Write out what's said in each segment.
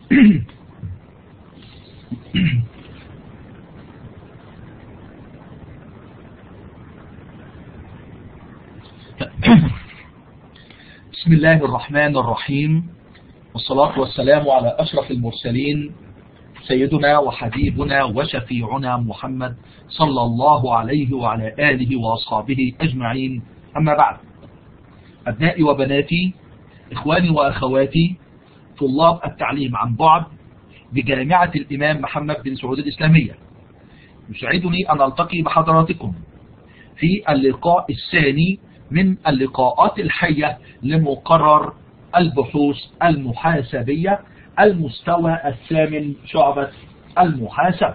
بسم الله الرحمن الرحيم والصلاة والسلام على أشرف المرسلين سيدنا وحبيبنا وشفيعنا محمد صلى الله عليه وعلى آله وأصحابه أجمعين أما بعد أبنائي وبناتي إخواني وأخواتي طلاب التعليم عن بعد بجامعة الإمام محمد بن سعود الإسلامية يسعدني أن ألتقي بحضراتكم في اللقاء الثاني من اللقاءات الحية لمقرر البحوث المحاسبية المستوى الثامن شعبة المحاسبة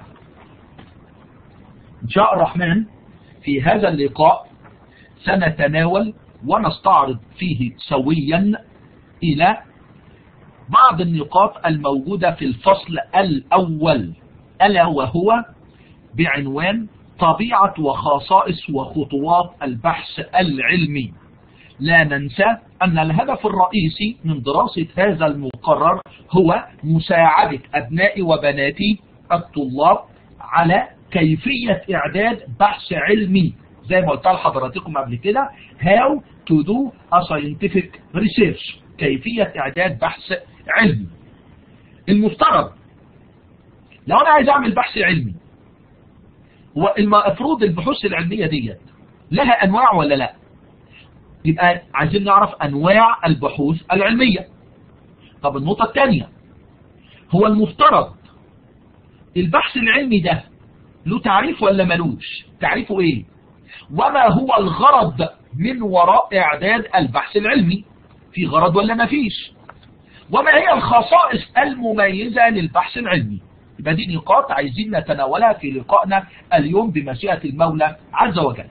إن شاء الرحمن في هذا اللقاء سنتناول ونستعرض فيه سويا إلى بعض النقاط الموجودة في الفصل الأول ألا وهو بعنوان طبيعة وخصائص وخطوات البحث العلمي لا ننسى أن الهدف الرئيسي من دراسة هذا المقرر هو مساعدة أبنائي وبناتي الطلاب على كيفية إعداد بحث علمي زي ما قلت لحضراتكم قبل كده how to do a scientific research كيفية إعداد بحث علمي المفترض لو أنا عايز أعمل بحث علمي والمفروض البحوث العلمية ديت لها أنواع ولا لا يبقى عايزين نعرف أنواع البحوث العلمية طب النقطة الثانية هو المفترض البحث العلمي ده له تعريف ولا ملوش تعريفه ايه وما هو الغرض من وراء اعداد البحث العلمي في غرض ولا ما فيش وما هي الخصائص المميزة للبحث العلمي يبقى دي نقاط عايزين نتناولها في لقائنا اليوم بمشيئة المولى عز وجل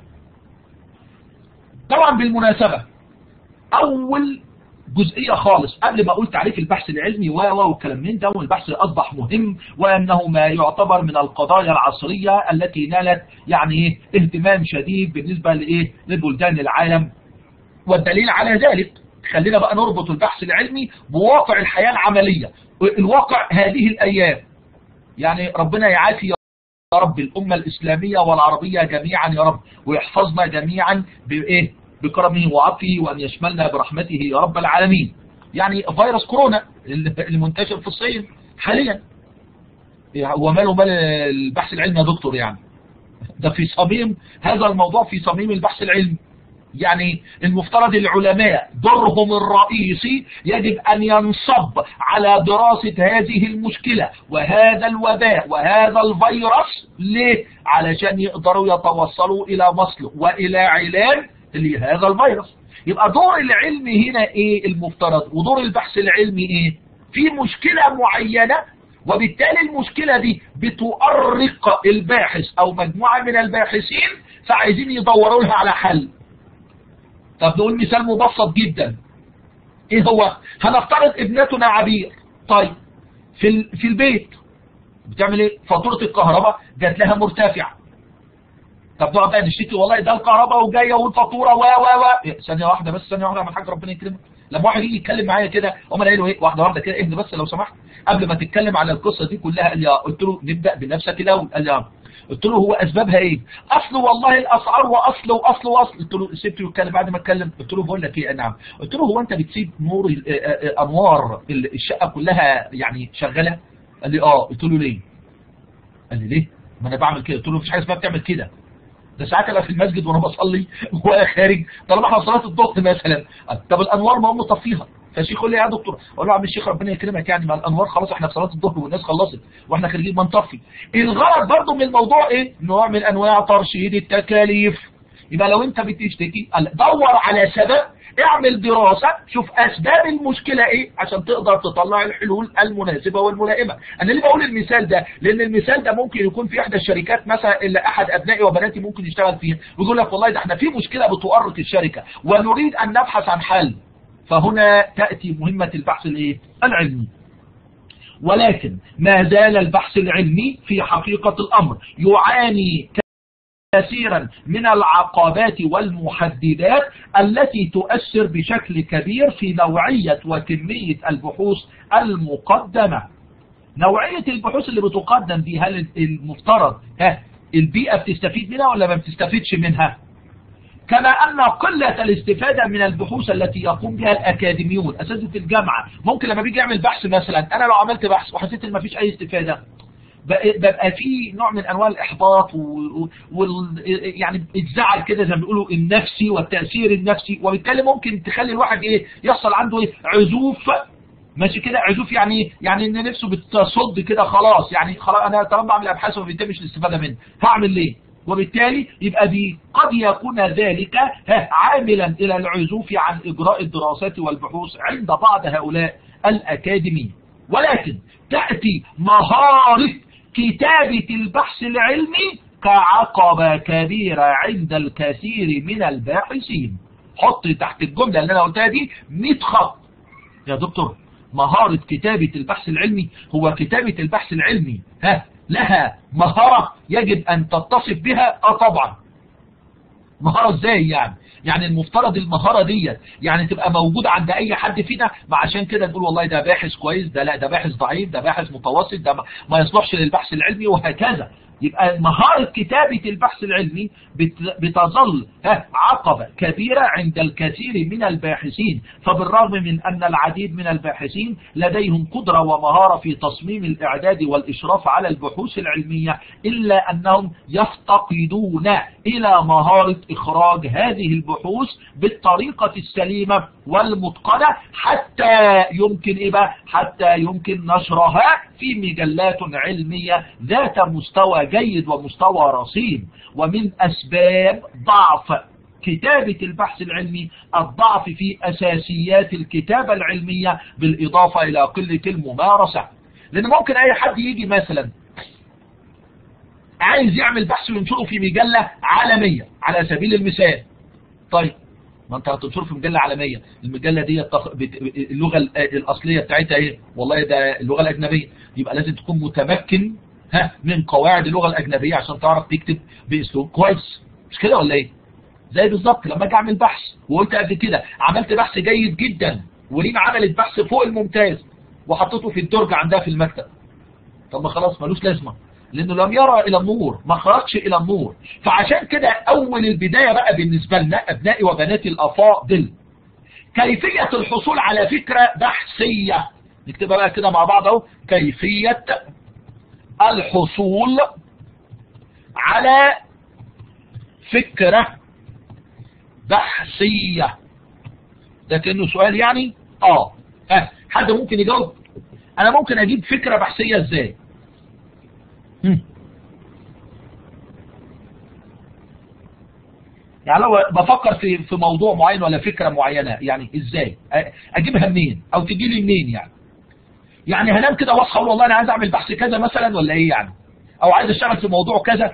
طبعا بالمناسبة اول جزئية خالص قبل ما اقول تعريف البحث العلمي و والكلام من ده والبحث اصبح مهم وانه ما يعتبر من القضايا العصرية التي نالت يعني اهتمام شديد بالنسبة لايه لبلدان العالم والدليل على ذلك خلينا بقى نربط البحث العلمي بواقع الحياة العملية الواقع هذه الايام يعني ربنا يعافي يا رب الأمة الإسلامية والعربية جميعا يا رب ويحفظنا جميعا بإيه بكرمه وعطفه وأن يشملنا برحمته يا رب العالمين يعني فيروس كورونا المنتشر في الصين حاليا وماله مال البحث العلمي يا دكتور يعني ده في صميم هذا الموضوع في صميم البحث العلمي يعني المفترض العلماء دورهم الرئيسي يجب أن ينصب على دراسة هذه المشكلة وهذا الوباء وهذا الفيروس ليه؟ علشان يقدروا يتوصلوا إلى مصل وإلى علاج لهذا الفيروس يبقى دور العلم هنا إيه المفترض ودور البحث العلمي إيه في مشكلة معينة وبالتالي المشكلة دي بتؤرق الباحث أو مجموعة من الباحثين فعايزين يدوروا لها على حل طب نقول مثال مبسط جدا ايه هو هنفترض ابنتنا عبير طيب في في البيت بتعمل ايه فاتوره الكهرباء جات لها مرتفعه طب نقعد بقى نشتكي والله ده الكهرباء وجايه والفاتوره و و و ثانيه واحده بس ثانيه واحده من حاجه ربنا يكرمك لما واحد يجي يتكلم معايا كده هم قايل له ايه واحده واحده كده اهدى بس لو سمحت قبل ما تتكلم على القصه دي كلها قال لي قلت له نبدا بنفسك الاول قال لي قلت له هو اسبابها ايه اصل والله الاسعار واصل واصل واصل قلت له سبته يتكلم بعد ما اتكلم قلت له بقول لك ايه نعم قلت له هو انت بتسيب نور انوار الشقه كلها يعني شغاله قال لي اه قلت له ليه قال لي ليه ما انا بعمل كده قلت له مفيش حاجه اسمها بتعمل كده ده ساعات انا في المسجد وانا بصلي وانا خارج طالما احنا صلاه الظهر مثلا طب الانوار ما هم مطفيها فالشيخ يقول لي يا دكتور اقول له يا عم الشيخ ربنا يكرمك يعني مع الانوار خلاص احنا في صلاه الظهر والناس خلصت واحنا خارجين ما نطفي الغرض برضه من الموضوع ايه نوع من انواع ترشيد التكاليف يبقى لو انت بتشتكي دور على سبب اعمل دراسة شوف اسباب المشكلة ايه عشان تقدر تطلع الحلول المناسبة والملائمة انا ليه بقول المثال ده لان المثال ده ممكن يكون في احدى الشركات مثلا اللي احد ابنائي وبناتي ممكن يشتغل فيها ويقول لك والله ده احنا في مشكلة بتؤرق الشركة ونريد ان نبحث عن حل فهنا تأتي مهمة البحث الايه العلمي ولكن ما زال البحث العلمي في حقيقة الأمر يعاني كثيرا من العقبات والمحددات التي تؤثر بشكل كبير في نوعية وكمية البحوث المقدمة نوعية البحوث اللي بتقدم دي هل المفترض ها البيئة بتستفيد منها ولا ما بتستفيدش منها كما أن قلة الاستفادة من البحوث التي يقوم بها الأكاديميون أساتذة الجامعة ممكن لما بيجي يعمل بحث مثلا أنا لو عملت بحث وحسيت إن ما فيش أي استفادة ببقى في نوع من انواع الاحباط وال يعني الزعل كده زي ما بيقولوا النفسي والتاثير النفسي وبالتالي ممكن تخلي الواحد ايه يحصل عنده ايه عزوف ماشي كده عزوف يعني يعني ان نفسه بتصد كده خلاص يعني خلاص انا طالما بعمل ابحاث وما بيتمش الاستفاده منها هعمل ليه وبالتالي يبقى دي قد يكون ذلك عاملا الى العزوف عن اجراء الدراسات والبحوث عند بعض هؤلاء الاكاديميين ولكن تأتي مهارة كتابة البحث العلمي كعقبة كبيرة عند الكثير من الباحثين حط تحت الجملة اللي انا قلتها دي 100 خط يا دكتور مهارة كتابة البحث العلمي هو كتابة البحث العلمي ها لها مهارة يجب ان تتصف بها اه طبعا مهارة ازاي يعني يعني المفترض المهارة ديت يعني تبقى موجودة عند اي حد فينا ما عشان كده نقول والله ده باحث كويس ده لا ده باحث ضعيف ده باحث متوسط ده ما يصلحش للبحث العلمي وهكذا يبقى مهارة كتابة البحث العلمي بتظل عقبة كبيرة عند الكثير من الباحثين فبالرغم من أن العديد من الباحثين لديهم قدرة ومهارة في تصميم الإعداد والإشراف على البحوث العلمية إلا أنهم يفتقدون إلى مهارة إخراج هذه البحوث بالطريقة السليمة والمتقنة حتى يمكن إيه بقى حتى يمكن نشرها في مجلات علمية ذات مستوى جيد ومستوى رصين ومن أسباب ضعف كتابة البحث العلمي الضعف في أساسيات الكتابة العلمية بالإضافة إلى قلة الممارسة لأن ممكن أي حد يجي مثلا عايز يعمل بحث وينشره في مجلة عالمية على سبيل المثال طيب ما انت هتنشره في مجلة عالمية المجلة دي اللغة الأصلية بتاعتها ايه والله ده اللغة الأجنبية يبقى لازم تكون متمكن ها من قواعد اللغة الأجنبية عشان تعرف تكتب بأسلوب كويس مش كده ولا ايه زي بالظبط لما اجي اعمل بحث وقلت قبل كده عملت بحث جيد جدا وريم عملت بحث فوق الممتاز وحطيته في الدرج عندها في المكتب طب ما خلاص ملوش لازمه لانه لم يرى الى النور ما خرجش الى النور فعشان كده اول البداية بقى بالنسبة لنا ابنائي وبناتي الافاضل كيفية الحصول على فكرة بحثية نكتبها بقى كده مع بعض اهو كيفية الحصول على فكرة بحثية ده كأنه سؤال يعني اه ها حد ممكن يجاوب انا ممكن اجيب فكرة بحثية ازاي يعني لو بفكر في في موضوع معين ولا فكرة معينة يعني ازاي اجيبها منين او تجي لي منين يعني يعني هنام كده واصحى اقول والله انا عايز اعمل بحث كذا مثلا ولا ايه يعني او عايز اشتغل في موضوع كذا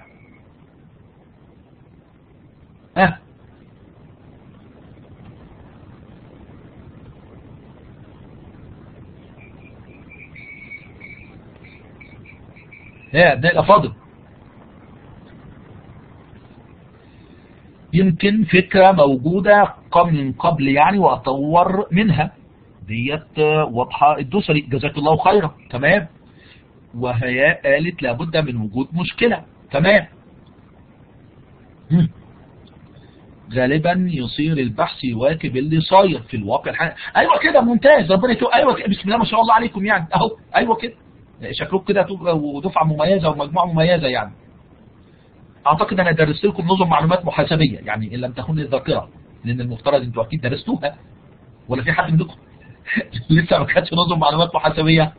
ها ايه ده الافاضل يمكن فكرة موجودة من قبل يعني وأطور منها ديت واضحة الدوسري جزاك الله خيرا تمام وهي قالت لابد من وجود مشكلة تمام غالبا يصير البحث يواكب اللي صاير في الواقع الحالي ايوه كده ممتاز ربنا يتوب ايوه كده بسم الله ما شاء الله عليكم يعني اهو ايوه كده شكلكم كده دفعه مميزه ومجموعه مميزه يعني اعتقد انا درست لكم نظم معلومات محاسبيه يعني ان لم تكن الذاكره لان المفترض انتوا اكيد درستوها ولا في حد منكم لسه ما كانتش نظم معلومات محاسبيه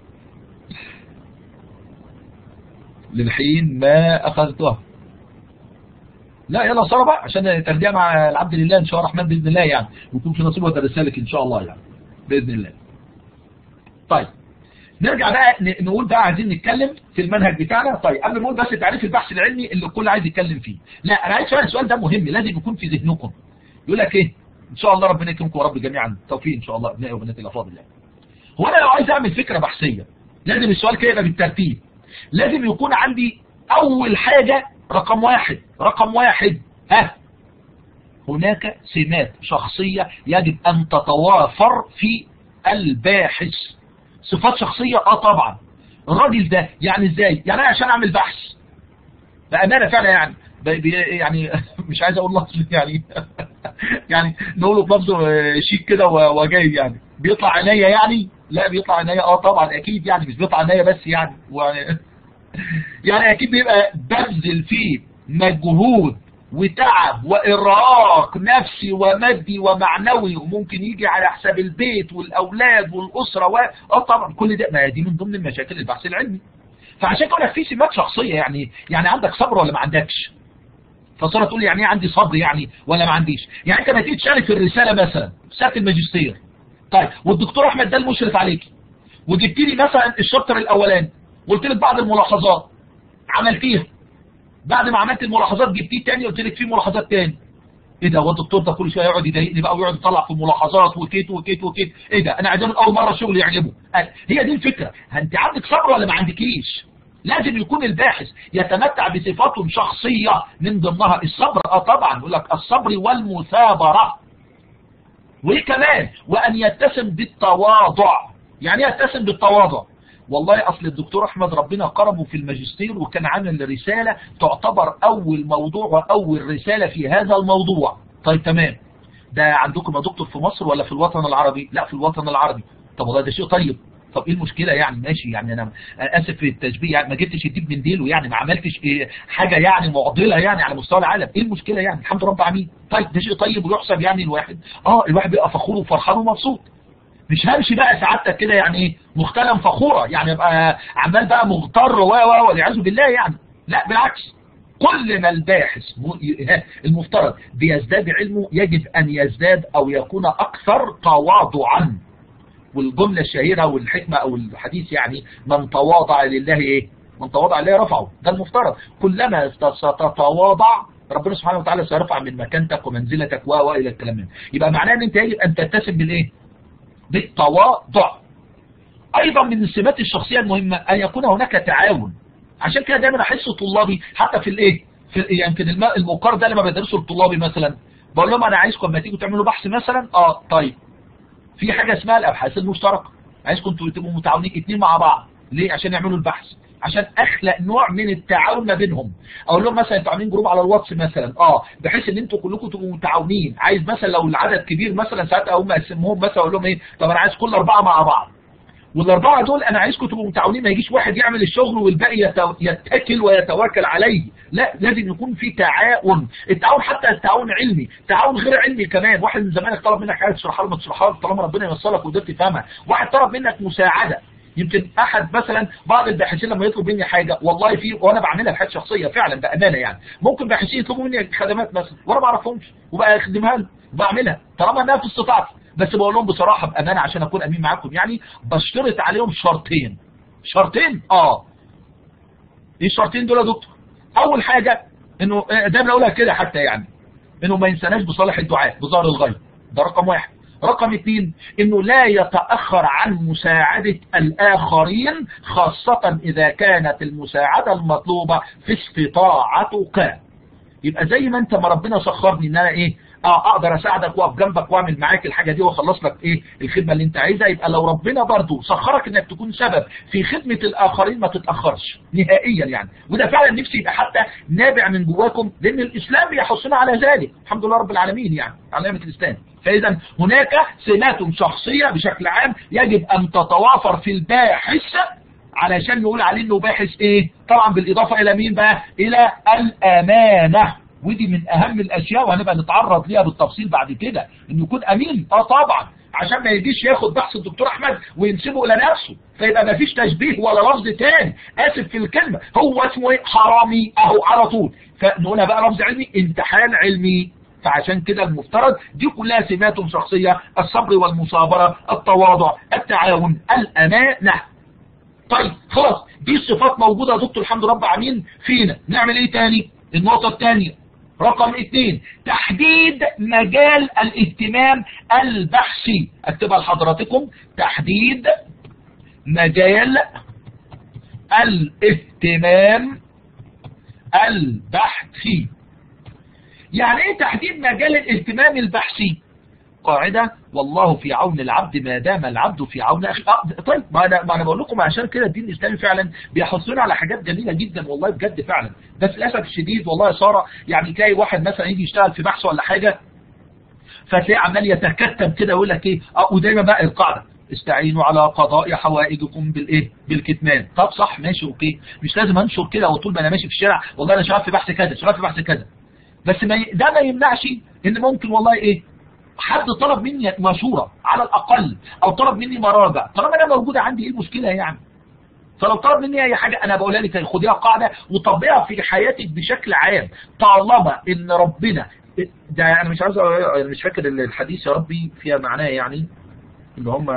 للحين ما اخذتها لا يلا صار بقى عشان ترجع مع العبد لله ان شاء الله الرحمن باذن الله يعني ويكون في نصيب ودرسها لك ان شاء الله يعني باذن الله طيب نرجع بقى نقول بقى عايزين نتكلم في المنهج بتاعنا طيب قبل ما نقول بس تعريف البحث العلمي اللي الكل عايز يتكلم فيه لا انا عايز سؤال السؤال ده مهم لازم يكون في ذهنكم يقول لك ايه ان شاء الله ربنا يكرمكم ورب جميعا توفيق ان شاء الله ابنائي وبناتي الافاضل يعني هو انا لو عايز اعمل فكره بحثيه لازم السؤال كده يبقى بالترتيب لازم يكون عندي اول حاجه رقم واحد رقم واحد ها هناك سمات شخصيه يجب ان تتوافر في الباحث صفات شخصية اه طبعا الراجل ده يعني ازاي يعني انا عشان اعمل بحث بامانه فعلا يعني يعني مش عايز اقول لفظ يعني يعني نقوله بلفظ شيك كده وجاي يعني بيطلع عينيا يعني لا بيطلع عينيا اه طبعا اكيد يعني مش بيطلع عينيا بس يعني يعني اكيد بيبقى ببذل فيه مجهود وتعب وإرهاق نفسي ومادي ومعنوي وممكن يجي على حساب البيت والأولاد والأسرة و... اه طبعا كل ده ما دي من ضمن المشاكل البحث العلمي فعشان كده في سمات شخصية يعني يعني عندك صبر ولا ما عندكش فصارت تقول يعني ايه عندي صبر يعني ولا ما عنديش يعني انت ما تيجي تشارك الرسالة مثلا ساعة الماجستير طيب والدكتور احمد ده المشرف عليك وجبت لي مثلا الشابتر الاولاني وقلت لك بعض الملاحظات عملتيها بعد ما عملت الملاحظات جبتيه تاني قلت لك في ملاحظات تاني ايه ده هو الدكتور ده كل شويه يقعد يضايقني بقى ويقعد يطلع في ملاحظات وكيت وكيت وكيت ايه ده انا عايزين اول مره شغل يعجبه هي دي الفكره انت عندك صبر ولا ما عندكيش لازم يكون الباحث يتمتع بصفات شخصيه من ضمنها الصبر اه طبعا يقول لك الصبر والمثابره وايه كمان وان يتسم بالتواضع يعني يتسم بالتواضع والله اصل الدكتور احمد ربنا كرمه في الماجستير وكان عامل رسالة تعتبر اول موضوع واول رسالة في هذا الموضوع طيب تمام ده عندكم يا دكتور في مصر ولا في الوطن العربي لا في الوطن العربي طب والله ده شيء طيب طب ايه المشكلة يعني ماشي يعني انا اسف في التشبيه يعني ما جبتش الديب من ديله يعني ما عملتش إيه حاجة يعني معضلة يعني على مستوى العالم ايه المشكلة يعني الحمد لله رب العالمين طيب ده شيء طيب ويحسب يعني الواحد اه الواحد بيبقى فخور وفرحان ومبسوط مش همشي بقى سعادتك كده يعني ايه مختلا فخورة يعني يبقى عمال بقى مغتر و و والعياذ بالله يعني لا بالعكس كل ما الباحث المفترض بيزداد علمه يجب ان يزداد او يكون اكثر تواضعا والجملة الشهيرة والحكمة او الحديث يعني من تواضع لله ايه من تواضع لله رفعه ده المفترض كلما ستتواضع ربنا سبحانه وتعالى سيرفع من مكانتك ومنزلتك و والى الكلام منه يبقى معناه ان انت يجب ان تتسم بالايه بالتواضع ايضا من السمات الشخصية المهمة ان يكون هناك تعاون عشان كده دايما احس طلابي حتى في الايه في يمكن يعني المقار ده لما بدرسه لطلابي مثلا بقول لهم انا عايزكم لما تيجوا تعملوا بحث مثلا اه طيب في حاجة اسمها الابحاث المشتركة عايزكم تبقوا متعاونين اتنين مع بعض ليه عشان يعملوا البحث عشان اخلق نوع من التعاون ما بينهم اقول لهم مثلا انتوا عاملين جروب على الواتس مثلا اه بحيث ان انتوا كلكم تبقوا متعاونين عايز مثلا لو العدد كبير مثلا ساعات اقوم اقسمهم مثلا اقول لهم ايه طب انا عايز كل اربعه مع بعض والاربعه دول انا عايزكم تبقوا متعاونين ما يجيش واحد يعمل الشغل والباقي يتكل ويتوكل عليه لا لازم يكون في تعاون التعاون حتى التعاون علمي تعاون غير علمي كمان واحد من زمانك طلب منك حاجه تشرحها له ما تشرحهاش طالما ربنا يوصلك وقدرت تفهمها واحد طلب منك مساعده يمكن احد مثلا بعض الباحثين لما يطلب مني حاجه والله في وانا بعملها بحاجه شخصيه فعلا بامانه يعني ممكن باحثين يطلبوا مني خدمات مثلا وانا ما اعرفهمش وبقى اخدمها لهم وبعملها طالما انها في استطاعتي بس بقول لهم بصراحه بامانه عشان اكون امين معاكم يعني بشترط عليهم شرطين شرطين اه ايه الشرطين دول يا دكتور اول حاجه انه دايما اقولها كده حتى يعني انه ما ينساناش بصالح الدعاء بظهر الغيب ده رقم واحد رقم اثنين انه لا يتأخر عن مساعدة الاخرين خاصة اذا كانت المساعدة المطلوبة في استطاعتك يبقى زي ما انت ما ربنا سخرني ان انا ايه اه اقدر اساعدك واقف جنبك واعمل معاك الحاجة دي واخلص لك ايه الخدمة اللي انت عايزها يبقى لو ربنا برضو سخرك انك تكون سبب في خدمة الاخرين ما تتأخرش نهائيا يعني وده فعلا نفسي يبقى حتى نابع من جواكم لان الاسلام بيحثنا على ذلك الحمد لله رب العالمين يعني علامة الاسلام فإذا هناك سمات شخصية بشكل عام يجب أن تتوافر في الباحث علشان نقول عليه انه باحث ايه طبعا بالاضافة الى مين بقى الى الامانة ودي من اهم الاشياء وهنبقى نتعرض ليها بالتفصيل بعد كده انه يكون امين اه طبعا عشان ما يجيش ياخد بحث الدكتور احمد وينسبه الى نفسه فيبقى ما فيش تشبيه ولا لفظ تاني اسف في الكلمة هو اسمه ايه حرامي اهو على طول فنقولها بقى لفظ علمي امتحان علمي فعشان كده المفترض دي كلها سمات شخصية الصبر والمصابرة التواضع التعاون الأمانة طيب خلاص دي الصفات موجودة يا دكتور الحمد رب العالمين فينا نعمل ايه تاني النقطة الثانية رقم اثنين تحديد مجال الاهتمام البحثي اكتبها لحضراتكم تحديد مجال الاهتمام البحثي يعني ايه تحديد مجال الاهتمام البحثي قاعدة والله في عون العبد ما دام العبد في عون أخي آه، طيب ما أنا, ما أنا بقول لكم عشان كده الدين الإسلامي فعلا بيحثنا على حاجات جميلة جدا والله بجد فعلا بس للأسف الشديد والله يا سارة يعني تلاقي واحد مثلا يجي يشتغل في بحث ولا حاجة فتلاقيه عمال يتكتم كده ويقول لك ايه اه ودايما بقى القاعده استعينوا على قضاء حوائجكم بالايه بالكتمان طب صح ماشي اوكي مش لازم انشر كده وطول ما انا ماشي في الشارع والله انا شغال في بحث كذا شغال في بحث كذا بس ما ي... ده ما يمنعش ان ممكن والله ايه حد طلب مني مشوره على الاقل او طلب مني مراجع طالما انا موجوده عندي ايه المشكله يعني فلو طلب مني اي حاجه انا بقولها لك خديها قاعده وطبقها في حياتك بشكل عام طالما ان ربنا ده انا مش عاوز انا مش فاكر الحديث يا ربي فيها معناه يعني اللي هم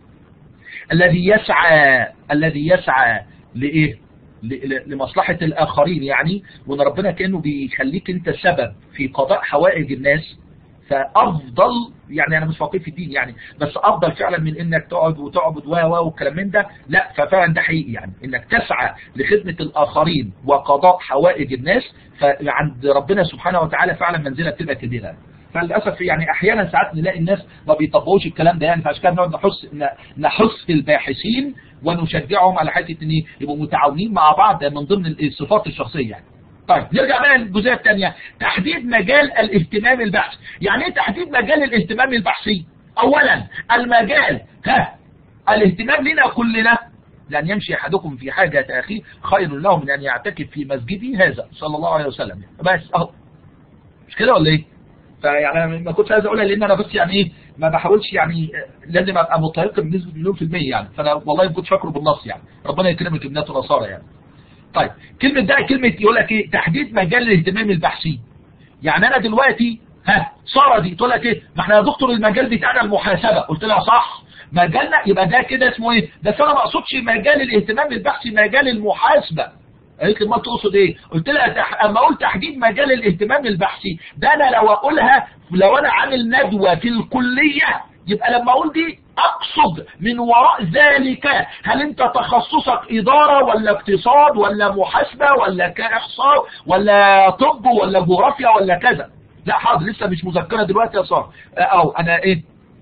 الذي يسعى الذي يسعى لايه لمصلحة الآخرين يعني وأن ربنا كأنه بيخليك أنت سبب في قضاء حوائج الناس فأفضل يعني أنا مش فقيه في الدين يعني بس أفضل فعلا من إنك تقعد وتعبد و و والكلام من ده لا ففعلا ده حقيقي يعني إنك تسعى لخدمة الآخرين وقضاء حوائج الناس فعند ربنا سبحانه وتعالى فعلا منزلة بتبقى كبيرة فللاسف يعني احيانا ساعات نلاقي الناس ما بيطبقوش الكلام ده يعني فعشان كده بنقعد نحث نحث الباحثين ونشجعهم على حته ان يبقوا متعاونين مع بعض من ضمن الصفات الشخصيه يعني. طيب نرجع بقى للجزئيه الثانيه تحديد مجال الاهتمام البحثي يعني ايه تحديد مجال الاهتمام البحثي اولا المجال ها الاهتمام لنا كلنا لأن يمشي أحدكم في حاجة أخيه خير له من أن يعتكف في مسجدي هذا صلى الله عليه وسلم بس أهو مش كده ولا إيه فيعني انا ما كنتش عايز اقولها لان انا بس يعني ايه ما بحاولش يعني لازم ابقى متيقن بنسبه مليون في الميه يعني فانا والله ما كنتش فاكره بالنص يعني ربنا يكرمك ابنات ونصارى يعني طيب كلمه ده كلمه يقول لك ايه تحديد مجال الاهتمام البحثي يعني انا دلوقتي ها ساره دي تقول لك ايه ما احنا يا دكتور المجال بتاعنا المحاسبه قلت لها صح مجالنا يبقى ده كده اسمه ايه بس انا ما اقصدش مجال الاهتمام البحثي مجال المحاسبه قالت لي ما تقصد ايه قلت لها تح... اما اقول تحديد مجال الاهتمام البحثي ده انا لو اقولها لو انا عامل ندوة في الكلية يبقى لما اقول دي اقصد من وراء ذلك هل انت تخصصك ادارة ولا اقتصاد ولا محاسبة ولا كاحصاء ولا طب ولا جغرافيا ولا كذا لا حاضر لسه مش مذكرة دلوقتي يا صار او انا ايه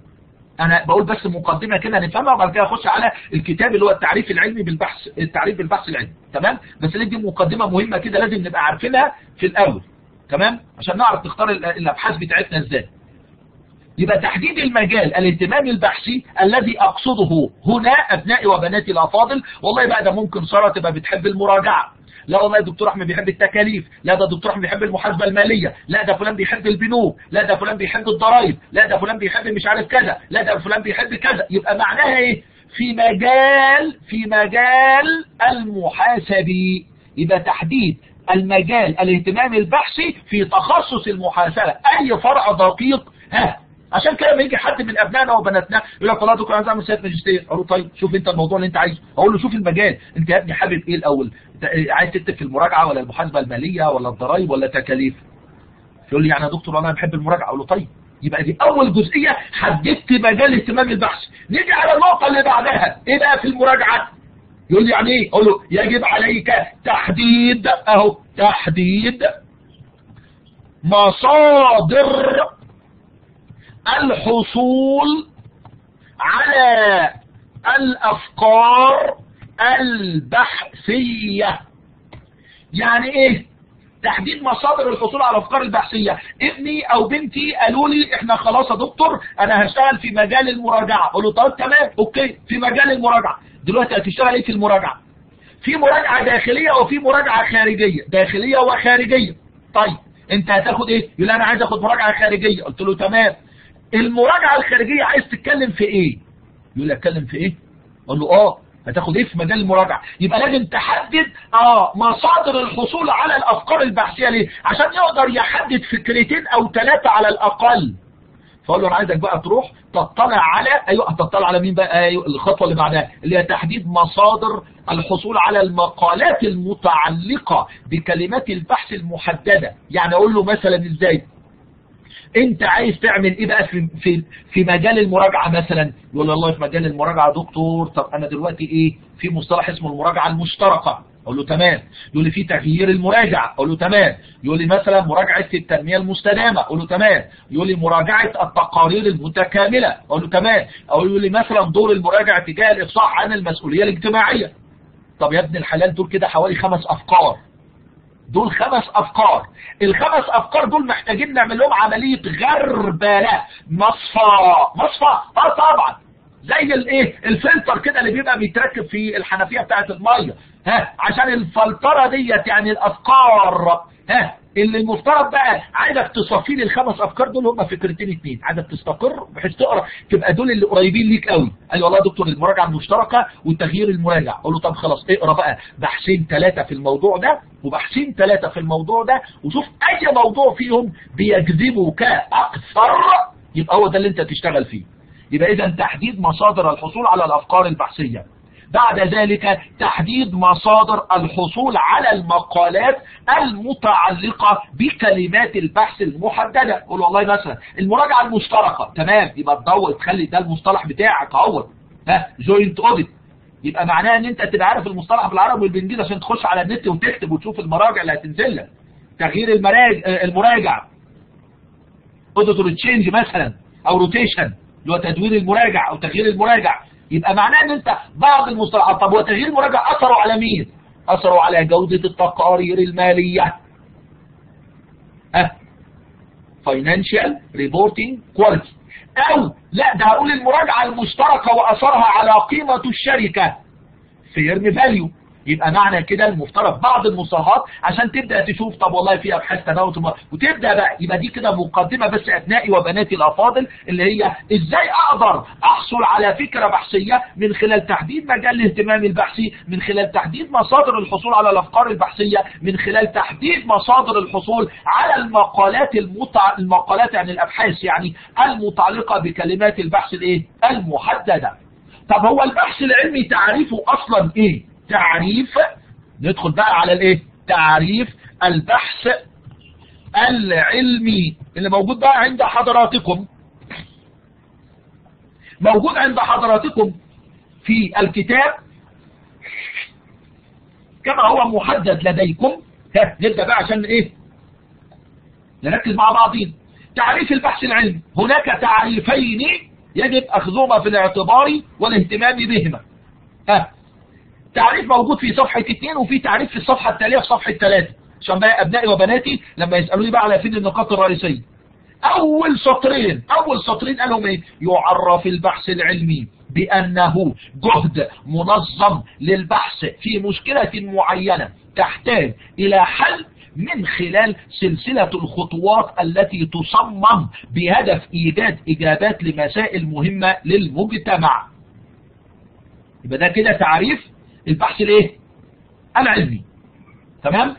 انا بقول بس مقدمة كده نفهمها وبعد كده اخش على الكتاب اللي هو التعريف العلمي بالبحث التعريف بالبحث العلمي تمام بس دي مقدمة مهمة كده لازم نبقى عارفينها في الاول تمام عشان نعرف تختار الابحاث بتاعتنا ازاي يبقى تحديد المجال الاهتمام البحثي الذي اقصده هنا ابنائي وبناتي الافاضل والله بقى ده ممكن ساره تبقى بتحب المراجعه لا والله الدكتور احمد بيحب التكاليف لا ده الدكتور احمد بيحب المحاسبه الماليه لا ده فلان بيحب البنوك لا ده فلان بيحب الضرائب لا ده فلان بيحب مش عارف كذا لا ده فلان بيحب كذا يبقى معناها ايه في مجال في مجال المحاسبي يبقى تحديد المجال الاهتمام البحثي في تخصص المحاسبه اي فرع دقيق ها عشان كده لما يجي حد من ابنائنا وبناتنا يقول لك والله دكتور عايز اعمل سياسه ماجستير اقول له طيب شوف انت الموضوع اللي انت عايزه اقول له شوف المجال انت يا ابني حابب ايه الاول عايز تكتب في المراجعه ولا المحاسبه الماليه ولا الضرايب ولا تكاليف يقول لي يعني يا دكتور انا بحب المراجعه اقول له طيب يبقى دي اول جزئيه حددت مجال اهتمام البحث نيجي على النقطه اللي بعدها ايه بقى في المراجعه يقول لي يعني ايه اقول له يجب عليك تحديد اهو تحديد مصادر الحصول على الافكار البحثية يعني ايه تحديد مصادر الحصول على الافكار البحثية ابني او بنتي قالوا لي احنا خلاص يا دكتور انا هشتغل في مجال المراجعة قالوا طب تمام اوكي في مجال المراجعة دلوقتي هتشتغل ايه في المراجعة في مراجعة داخلية وفي مراجعة خارجية داخلية وخارجية طيب انت هتاخد ايه يقول انا عايز اخد مراجعة خارجية قلت له تمام المراجعة الخارجية عايز تتكلم في ايه يقول لي اتكلم في ايه اقول له اه هتاخد ايه في مجال المراجعة يبقى لازم تحدد اه مصادر الحصول على الافكار البحثية ليه عشان يقدر يحدد فكرتين او ثلاثة على الاقل فاقول له انا عايزك بقى تروح تطلع على ايوه تطلع على مين بقى ايوه الخطوه اللي بعدها اللي هي تحديد مصادر الحصول على المقالات المتعلقه بكلمات البحث المحدده يعني اقول له مثلا ازاي انت عايز تعمل ايه بقى في في في مجال المراجعه مثلا يقول والله في مجال المراجعه دكتور طب انا دلوقتي ايه في مصطلح اسمه المراجعه المشتركه اقول له تمام يقول لي في تغيير المراجعه اقول له تمام يقول لي مثلا مراجعه التنميه المستدامه اقول له تمام يقول لي مراجعه التقارير المتكامله اقول له تمام او يقول لي مثلا دور المراجع تجاه الافصاح عن المسؤوليه الاجتماعيه طب يا ابن الحلال دول كده حوالي خمس افكار دول خمس افكار الخمس افكار دول محتاجين نعمل لهم عمليه غربله مصفى مصفى اه طبعا زي الايه الفلتر كده اللي بيبقى بيتركب في الحنفيه بتاعه الميه ها عشان الفلتره ديت يعني الافكار ها اللي المفترض بقى عايزك تصفي لي الخمس افكار دول هم فكرتين اتنين عايزك تستقر بحيث تقرا تبقى دول اللي قريبين ليك قوي قال لي والله يا دكتور المراجعه المشتركه وتغيير المراجع اقول له طب خلاص اقرا بقى بحثين ثلاثه في الموضوع ده وبحثين ثلاثه في الموضوع ده وشوف اي موضوع فيهم بيجذبك اكثر يبقى هو ده اللي انت تشتغل فيه يبقى اذا تحديد مصادر الحصول على الافكار البحثيه بعد ذلك تحديد مصادر الحصول على المقالات المتعلقة بكلمات البحث المحددة قول والله مثلا المراجعة المشتركة تمام يبقى تدور تخلي ده المصطلح بتاعك اهو ها جوينت اوديت يبقى معناه ان انت تبقى عارف المصطلح بالعربي والبالانجليزي عشان تخش على النت وتكتب وتشوف المراجع اللي هتنزل لك تغيير المراجع المراجع اوديتور تشينج مثلا او روتيشن اللي هو تدوير المراجع او تغيير المراجع يبقى معناه ان انت بعض المصطلحات طب وتغيير المراجع اثره على مين اثره على جودة التقارير المالية ها فاينانشال ريبورتنج كواليتي او لا ده هقول المراجعة المشتركة واثرها على قيمة الشركة فيرم فاليو يبقى معنى كده المفترض بعض المصطلحات عشان تبدا تشوف طب والله في ابحاث تناوت وتبدا بقى يبقى دي كده مقدمه بس ابنائي وبناتي الافاضل اللي هي ازاي اقدر احصل على فكره بحثيه من خلال تحديد مجال الاهتمام البحثي من خلال تحديد مصادر الحصول على الافكار البحثيه من خلال تحديد مصادر الحصول على المقالات المتع... المقالات يعني الابحاث يعني المتعلقه بكلمات البحث الايه المحدده طب هو البحث العلمي تعريفه اصلا ايه تعريف ندخل بقى على الايه تعريف البحث العلمي اللي موجود بقى عند حضراتكم موجود عند حضراتكم في الكتاب كما هو محدد لديكم ها نبدا بقى عشان ايه نركز مع بعضين تعريف البحث العلمي هناك تعريفين يجب اخذهما في الاعتبار والاهتمام بهما ها تعريف موجود في صفحة اثنين وفي تعريف في الصفحة التالية في صفحة ثلاثة عشان بقى ابنائي وبناتي لما يسألوني بقى على فين النقاط الرئيسية اول سطرين اول سطرين قالهم ايه يعرف البحث العلمي بانه جهد منظم للبحث في مشكلة معينة تحتاج الى حل من خلال سلسلة الخطوات التي تصمم بهدف ايجاد اجابات لمسائل مهمة للمجتمع يبقى ده كده تعريف البحث الايه العلمي تمام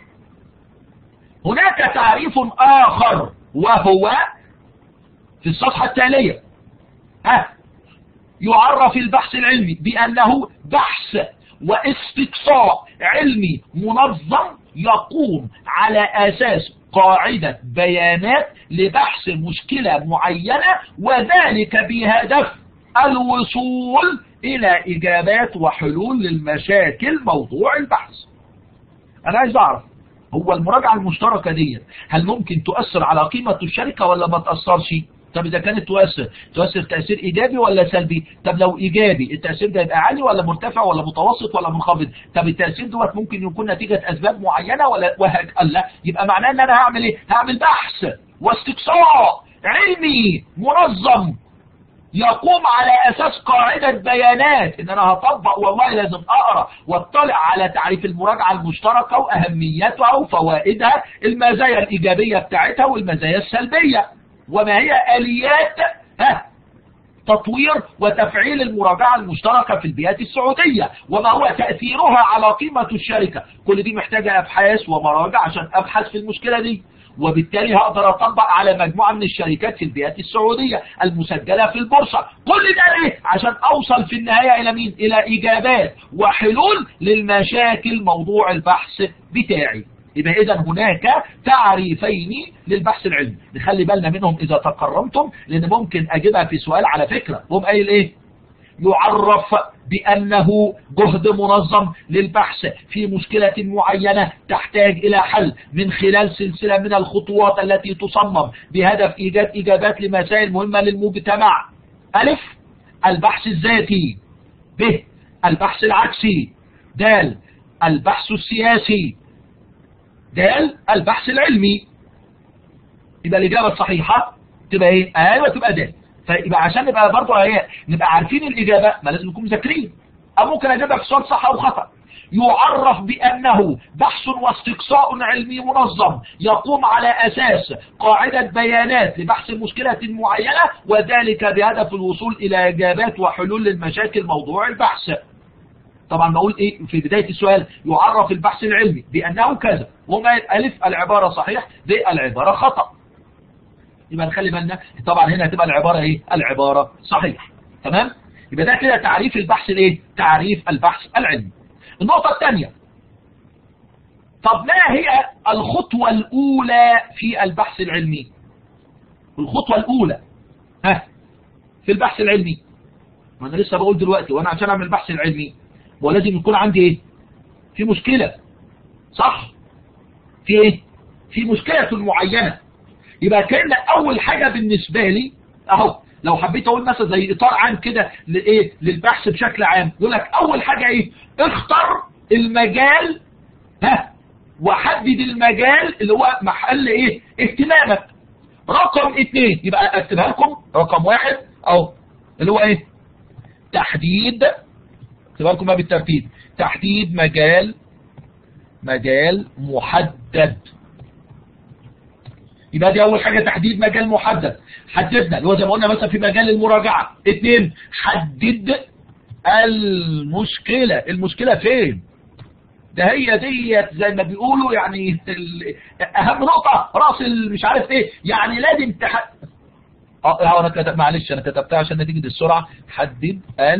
هناك تعريف اخر وهو في الصفحة التالية ها يعرف البحث العلمي بأنه بحث واستقصاء علمي منظم يقوم على أساس قاعدة بيانات لبحث مشكلة معينة وذلك بهدف الوصول الى اجابات وحلول للمشاكل موضوع البحث انا عايز اعرف هو المراجعة المشتركة دي هل ممكن تؤثر على قيمة الشركة ولا ما تأثرش طب اذا كانت تؤثر تؤثر تأثير ايجابي ولا سلبي طب لو ايجابي التأثير ده يبقى عالي ولا مرتفع ولا متوسط ولا منخفض طب التأثير دوت ممكن يكون نتيجة اسباب معينة ولا وهك لا يبقى معناه ان انا هعمل ايه هعمل بحث واستقصاء علمي منظم يقوم على اساس قاعدة بيانات ان انا هطبق والله لازم اقرأ واطلع على تعريف المراجعة المشتركة واهميتها وفوائدها المزايا الايجابية بتاعتها والمزايا السلبية وما هي اليات ها تطوير وتفعيل المراجعة المشتركة في البيئات السعودية وما هو تأثيرها على قيمة الشركة كل دي محتاجة أبحاث ومراجع عشان أبحث في المشكلة دي وبالتالي هقدر اطبق على مجموعة من الشركات في البيئات السعودية المسجلة في البورصة كل ده ليه عشان اوصل في النهاية الى مين الى اجابات وحلول للمشاكل موضوع البحث بتاعي يبقى اذا هناك تعريفين للبحث العلمي نخلي بالنا منهم اذا تكرمتم لان ممكن اجيبها في سؤال على فكرة هم قايل ايه يعرف بأنه جهد منظم للبحث في مشكلة معينة تحتاج إلى حل من خلال سلسلة من الخطوات التي تصمم بهدف إيجاد إجابات لمسائل مهمة للمجتمع ألف البحث الذاتي ب البحث العكسي د البحث السياسي د البحث العلمي يبقى الإجابة الصحيحة تبقى ايه ايوه تبقى د فيبقى عشان نبقى برضه ايه نبقى عارفين الإجابة ما لازم نكون مذاكرين أو ممكن أجيبها في سؤال صح أو خطأ يعرف بأنه بحث واستقصاء علمي منظم يقوم على أساس قاعدة بيانات لبحث مشكلة معينة وذلك بهدف الوصول إلى إجابات وحلول للمشاكل موضوع البحث طبعا بقول ايه في بداية السؤال يعرف البحث العلمي بأنه كذا وما ألف العبارة صحيح ب العبارة خطأ يبقى نخلي بالنا طبعا هنا هتبقى العبارة ايه العبارة صحيح تمام يبقى ده كده تعريف البحث الايه تعريف البحث العلمي النقطة الثانية طب ما هي الخطوة الأولى في البحث العلمي الخطوة الأولى ها في البحث العلمي ما أنا لسه بقول دلوقتي وأنا عشان أعمل البحث العلمي هو لازم يكون عندي إيه في مشكلة صح في إيه في مشكلة معينة يبقى كأن أول حاجة بالنسبة لي أهو لو حبيت اقول مثلا زي اطار عام كده لايه للبحث بشكل عام يقول لك اول حاجه ايه اختر المجال ها وحدد المجال اللي هو محل ايه اهتمامك رقم اثنين يبقى اكتبها لكم رقم واحد او اللي هو ايه تحديد اكتبها لكم بقى بالترتيب تحديد مجال مجال محدد يبقى دي اول حاجة تحديد مجال محدد حددنا اللي هو زي ما قلنا مثلا في مجال المراجعة اثنين حدد المشكلة المشكلة فين ده هي ديت زي ما بيقولوا يعني اهم نقطة راس مش عارف ايه يعني لازم تح... اه انا كتب معلش انا كتبتها عشان نتيجة السرعة حدد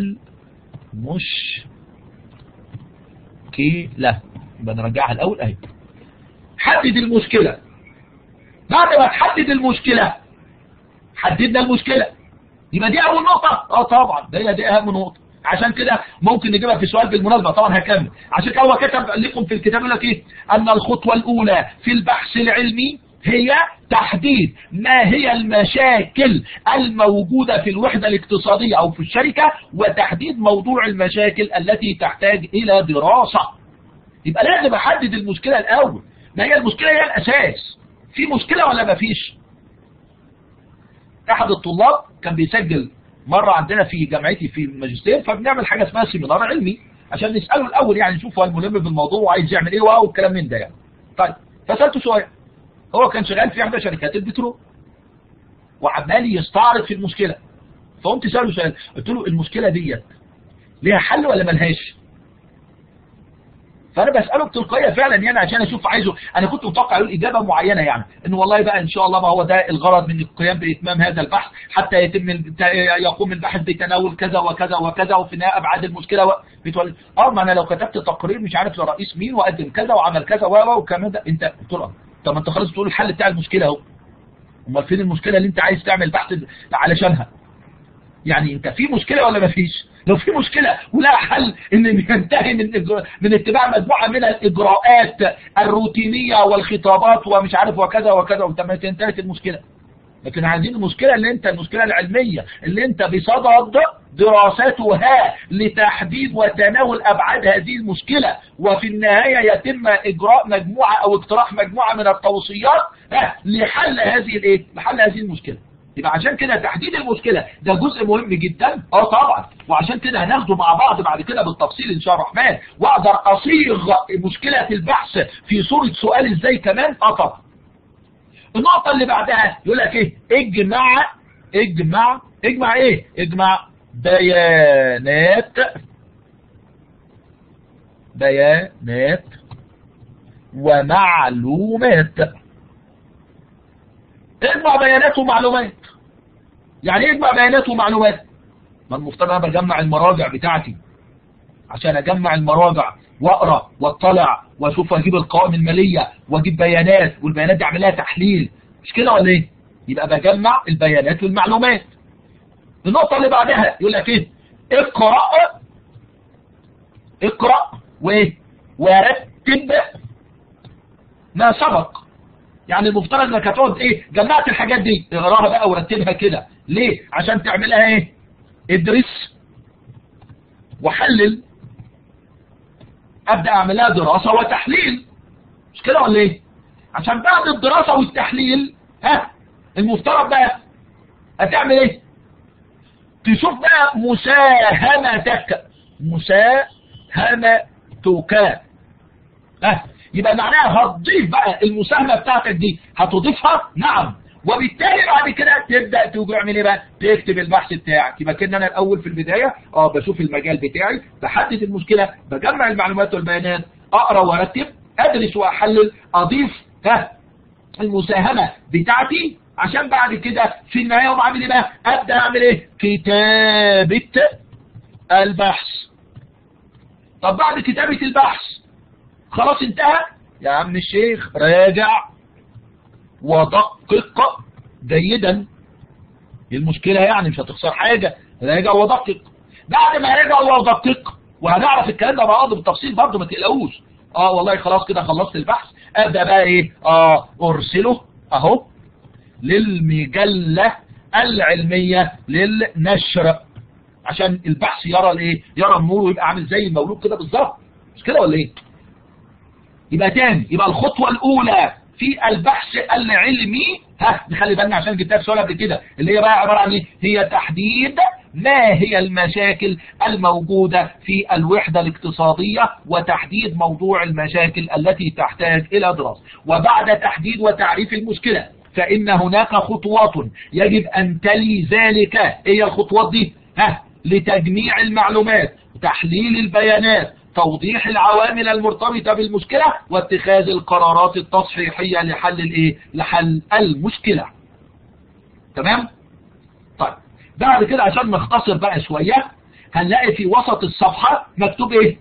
المشكلة يبقى نرجعها الاول اهي حدد المشكلة بعد ما تحدد المشكلة حددنا المشكلة يبقى دي أول نقطة اه طبعا ده هي دي أهم نقطة عشان كده ممكن نجيبها في سؤال بالمناسبة طبعا هكمل عشان كده هو كتب لكم في الكتاب يقول لك ايه أن الخطوة الأولى في البحث العلمي هي تحديد ما هي المشاكل الموجودة في الوحدة الاقتصادية أو في الشركة وتحديد موضوع المشاكل التي تحتاج إلى دراسة يبقى لازم أحدد المشكلة الأول ما هي المشكلة هي الأساس في مشكلة ولا ما فيش احد الطلاب كان بيسجل مرة عندنا في جامعتي في الماجستير فبنعمل حاجة اسمها سيمينار علمي عشان نسأله الاول يعني نشوف هو الملم بالموضوع وعايز يعمل ايه والكلام من ده يعني طيب فسألته سؤال هو كان شغال في احدى شركات البترول وعمال يستعرض في المشكلة فقمت سأله سؤال قلت له المشكلة ديت ليها حل ولا ملهاش فانا بساله بتلقائيه فعلا يعني عشان اشوف عايزه انا كنت متوقع يقول اجابه معينه يعني ان والله بقى ان شاء الله ما هو ده الغرض من القيام باتمام هذا البحث حتى يتم يقوم الباحث بتناول كذا وكذا وكذا وفي النهايه ابعاد المشكله و... بتقول اه ما انا لو كتبت تقرير مش عارف لرئيس مين وقدم كذا وعمل كذا و وكمان ده انت قلت له طب ما انت خلاص تقول الحل بتاع المشكله اهو امال فين المشكله اللي انت عايز تعمل بحث علشانها يعني انت في مشكله ولا ما فيش لو في مشكلة ولا حل ان ينتهي من من اتباع مجموعة من الاجراءات الروتينية والخطابات ومش عارف وكذا وكذا وانت انتهت المشكلة لكن عايزين المشكلة اللي انت المشكلة العلمية اللي انت بصدد دراستها لتحديد وتناول ابعاد هذه المشكلة وفي النهاية يتم اجراء مجموعة او اقتراح مجموعة من التوصيات لحل هذه الايه لحل هذه المشكلة يبقى عشان كده تحديد المشكلة ده جزء مهم جدا اه طبعا وعشان كده هناخده مع بعض بعد كده بالتفصيل ان شاء الله الرحمن واقدر اصيغ مشكلة البحث في صورة سؤال ازاي كمان اه طبعا النقطة اللي بعدها يقول لك ايه اجمع اجمع اجمع ايه اجمع بيانات بيانات ومعلومات اجمع بيانات ومعلومات يعني ايه اجمع بيانات ومعلومات ما المفترض انا بجمع المراجع بتاعتي عشان اجمع المراجع واقرا واطلع واشوف اجيب القوائم الماليه واجيب بيانات والبيانات دي اعمل لها تحليل مش كده ولا ايه يبقى بجمع البيانات والمعلومات النقطه اللي بعدها يقول لك ايه اقرأ اقرأ وايه ورتب ما سبق يعني المفترض انك هتقعد ايه جمعت الحاجات دي اقراها بقى ورتبها كده ليه عشان تعملها ايه ادرس وحلل ابدا اعملها دراسة وتحليل مش كده ولا ايه عشان بعد الدراسة والتحليل ها المفترض بقى هتعمل ايه تشوف بقى مساهمتك مساهمتك ها يبقى معناها هتضيف بقى المساهمة بتاعتك دي هتضيفها نعم وبالتالي بعد كده تبدأ تعمل ايه بقى تكتب البحث بتاعك يبقى كده انا الاول في البداية اه بشوف المجال بتاعي بحدد المشكلة بجمع المعلومات والبيانات اقرا وارتب ادرس واحلل اضيف ها المساهمة بتاعتي عشان بعد كده في النهاية يوم عامل ايه بقى ابدأ اعمل ايه كتابة البحث طب بعد كتابة البحث خلاص انتهى يا عم الشيخ راجع ودقق جيدا المشكلة يعني مش هتخسر حاجة راجع ودقق بعد ما راجع ودقق وهنعرف الكلام ده مع بعض بالتفصيل برضه ما تقلقوش اه والله خلاص كده خلصت البحث ابدا بقى ايه اه ارسله اهو للمجلة العلمية للنشر عشان البحث يرى الايه يرى النور ويبقى عامل زي المولود كده بالظبط مش كده ولا ايه يبقى تاني يبقى الخطوة الاولى في البحث العلمي ها نخلي بالنا عشان جبتها في سؤال قبل كده اللي هي بقى عبارة عن ايه هي تحديد ما هي المشاكل الموجودة في الوحدة الاقتصادية وتحديد موضوع المشاكل التي تحتاج الى دراسة وبعد تحديد وتعريف المشكلة فإن هناك خطوات يجب أن تلي ذلك ايه الخطوات دي ها لتجميع المعلومات تحليل البيانات توضيح العوامل المرتبطة بالمشكلة واتخاذ القرارات التصحيحية لحل الايه لحل المشكلة تمام طيب بعد كده عشان نختصر بقى شوية هنلاقي في وسط الصفحة مكتوب ايه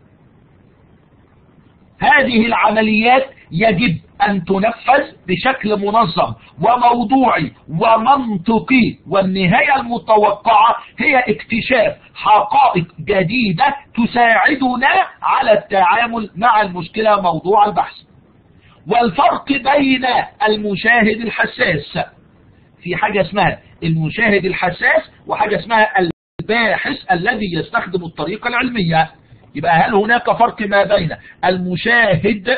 هذه العمليات يجب أن تنفذ بشكل منظم وموضوعي ومنطقي والنهاية المتوقعة هي اكتشاف حقائق جديدة تساعدنا على التعامل مع المشكلة موضوع البحث والفرق بين المشاهد الحساس في حاجة اسمها المشاهد الحساس وحاجة اسمها الباحث الذي يستخدم الطريقة العلمية يبقى هل هناك فرق ما بين المشاهد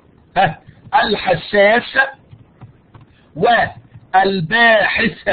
الحساس والباحث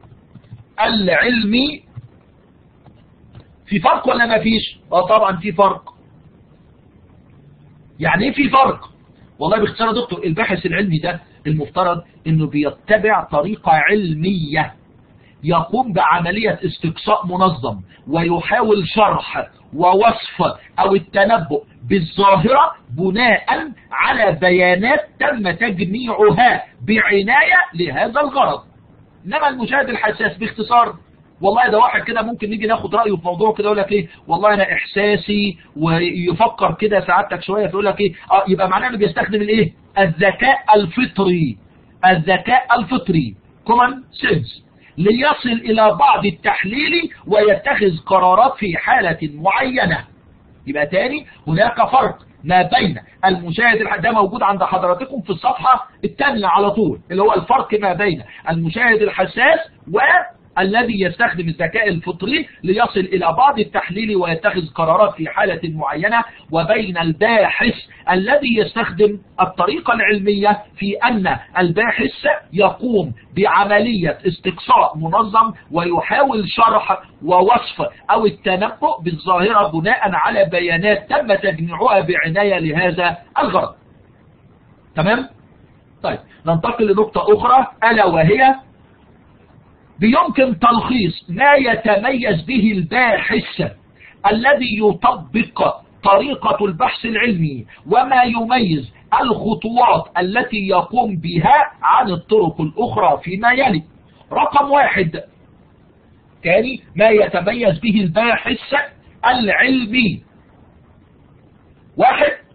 العلمي في فرق ولا ما فيش اه طبعا في فرق يعني ايه في فرق والله باختصار يا دكتور الباحث العلمي ده المفترض انه بيتبع طريقة علمية يقوم بعملية استقصاء منظم ويحاول شرح ووصف او التنبؤ بالظاهرة بناء على بيانات تم تجميعها بعناية لهذا الغرض انما المشاهد الحساس باختصار والله ده واحد كده ممكن نيجي ناخد رأيه في موضوع كده يقول لك ايه والله انا احساسي ويفكر كده سعادتك شوية فيقول لك ايه اه يبقى معناه انه بيستخدم الايه الذكاء الفطري الذكاء الفطري common sense ليصل الى بعض التحليل ويتخذ قرارات في حالة معينة يبقى تاني هناك فرق ما بين المشاهد ده موجود عند حضراتكم في الصفحة الثانية على طول اللي هو الفرق ما بين المشاهد الحساس والذي يستخدم الذكاء الفطري ليصل إلى بعض التحليل ويتخذ قرارات في حالة معينة وبين الباحث الذي يستخدم الطريقة العلمية في أن الباحث يقوم بعملية استقصاء منظم ويحاول شرح ووصف أو التنبؤ بالظاهرة بناء على بيانات تم تجميعها بعناية لهذا الغرض تمام؟ طيب ننتقل لنقطة أخرى ألا وهي بيمكن تلخيص ما يتميز به الباحث الذي يطبق طريقة البحث العلمي وما يميز الخطوات التي يقوم بها عن الطرق الأخرى فيما يلي رقم واحد تاني ما يتميز به الباحث العلمي واحد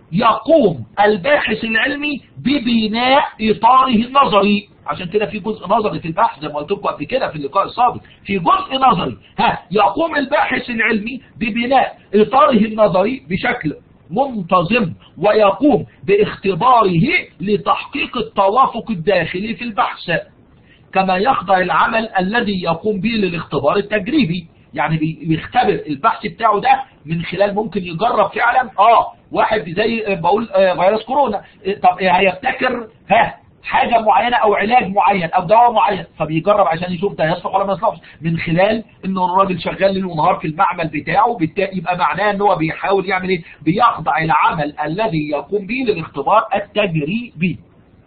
يقوم الباحث العلمي ببناء إطاره النظري عشان كده في جزء نظري في البحث زي ما قلت لكم قبل كده في اللقاء السابق في جزء نظري ها يقوم الباحث العلمي ببناء إطاره النظري بشكل منتظم ويقوم باختباره لتحقيق التوافق الداخلي في البحث كما يخضع العمل الذي يقوم به للاختبار التجريبي يعني بيختبر البحث بتاعه ده من خلال ممكن يجرب فعلا اه واحد زي بقول آه فيروس كورونا طب هيبتكر ها حاجة معينة او علاج معين او دواء معين فبيجرب عشان يشوف ده يصلح ولا ما يصلحش من خلال انه الراجل شغال ليل ونهار في المعمل بتاعه يبقى معناه ان هو بيحاول يعمل ايه بيخضع العمل الذي يقوم به للاختبار التجريبي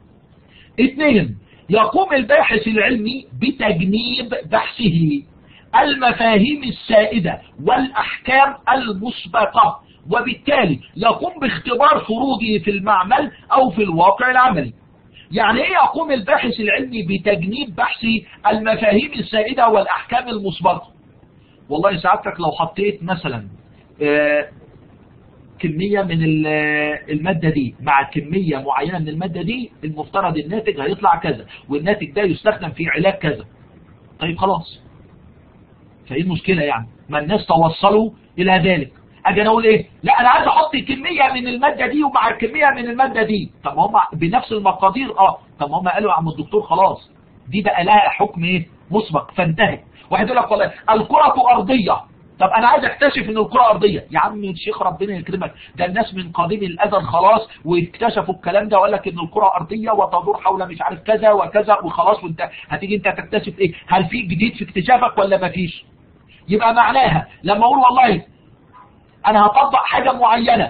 اثنين يقوم الباحث العلمي بتجنيب بحثه المفاهيم السائدة والأحكام المسبقة وبالتالي يقوم باختبار فروضه في المعمل أو في الواقع العملي يعني ايه يقوم الباحث العلمي بتجنيب بحث المفاهيم السائدة والأحكام المسبقة والله سعادتك لو حطيت مثلا آه كمية من المادة دي مع كمية معينة من المادة دي المفترض الناتج هيطلع كذا والناتج ده يستخدم في علاج كذا طيب خلاص فايه المشكلة يعني ما الناس توصلوا الى ذلك اجي انا اقول ايه لا انا عايز احط كمية من المادة دي ومع كمية من المادة دي طب هم بنفس المقادير اه طب هم قالوا يا عم الدكتور خلاص دي بقى لها حكم ايه مسبق فانتهت واحد يقول لك والله الكرة ارضية طب انا عايز اكتشف ان الكرة ارضية يا عم الشيخ ربنا يكرمك ده الناس من قديم الازل خلاص واكتشفوا الكلام ده وقال لك ان الكرة ارضية وتدور حول مش عارف كذا وكذا وخلاص وانت هتيجي انت تكتشف ايه هل في جديد في اكتشافك ولا ما فيش يبقى معناها لما اقول والله انا هطبق حاجة معينة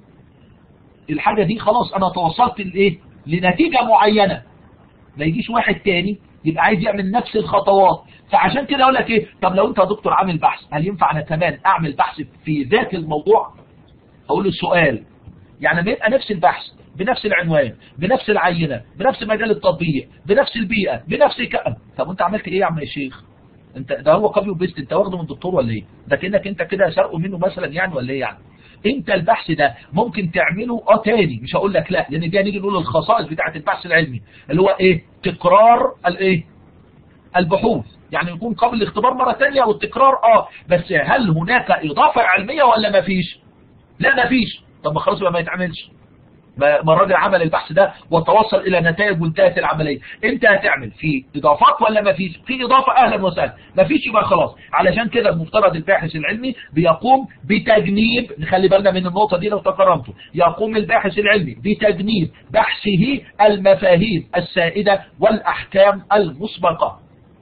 الحاجة دي خلاص انا توصلت لايه لنتيجة معينة ما يجيش واحد تاني يبقى عايز يعمل نفس الخطوات فعشان كده اقول لك ايه طب لو انت يا دكتور عامل بحث هل ينفع انا كمان اعمل بحث في ذات الموضوع اقول السؤال يعني ما يبقى نفس البحث بنفس العنوان بنفس العينة بنفس مجال التطبيق بنفس البيئة بنفس كأم طب انت عملت ايه يا عم يا شيخ انت ده هو كوبي وبيست انت واخده من الدكتور ولا ايه ده كانك انت كده سرقه منه مثلا يعني ولا ايه يعني انت البحث ده ممكن تعمله اه تاني مش هقول لك لا لان دي هنيجي نقول الخصائص بتاعه البحث العلمي اللي هو ايه تكرار الايه البحوث يعني يكون قبل الاختبار مرة تانية والتكرار اه بس هل هناك اضافة علمية ولا ما فيش لا ما فيش طب ما خلاص يبقى ما يتعملش ما الراجل عمل البحث ده وتوصل الى نتائج وانتهت العملية انت هتعمل في اضافات ولا ما فيش في اضافة اهلا وسهلا ما فيش يبقى خلاص علشان كده المفترض الباحث العلمي بيقوم بتجنيب نخلي بالنا من النقطة دي لو تكرمته يقوم الباحث العلمي بتجنيب بحثه المفاهيم السائدة والاحكام المسبقة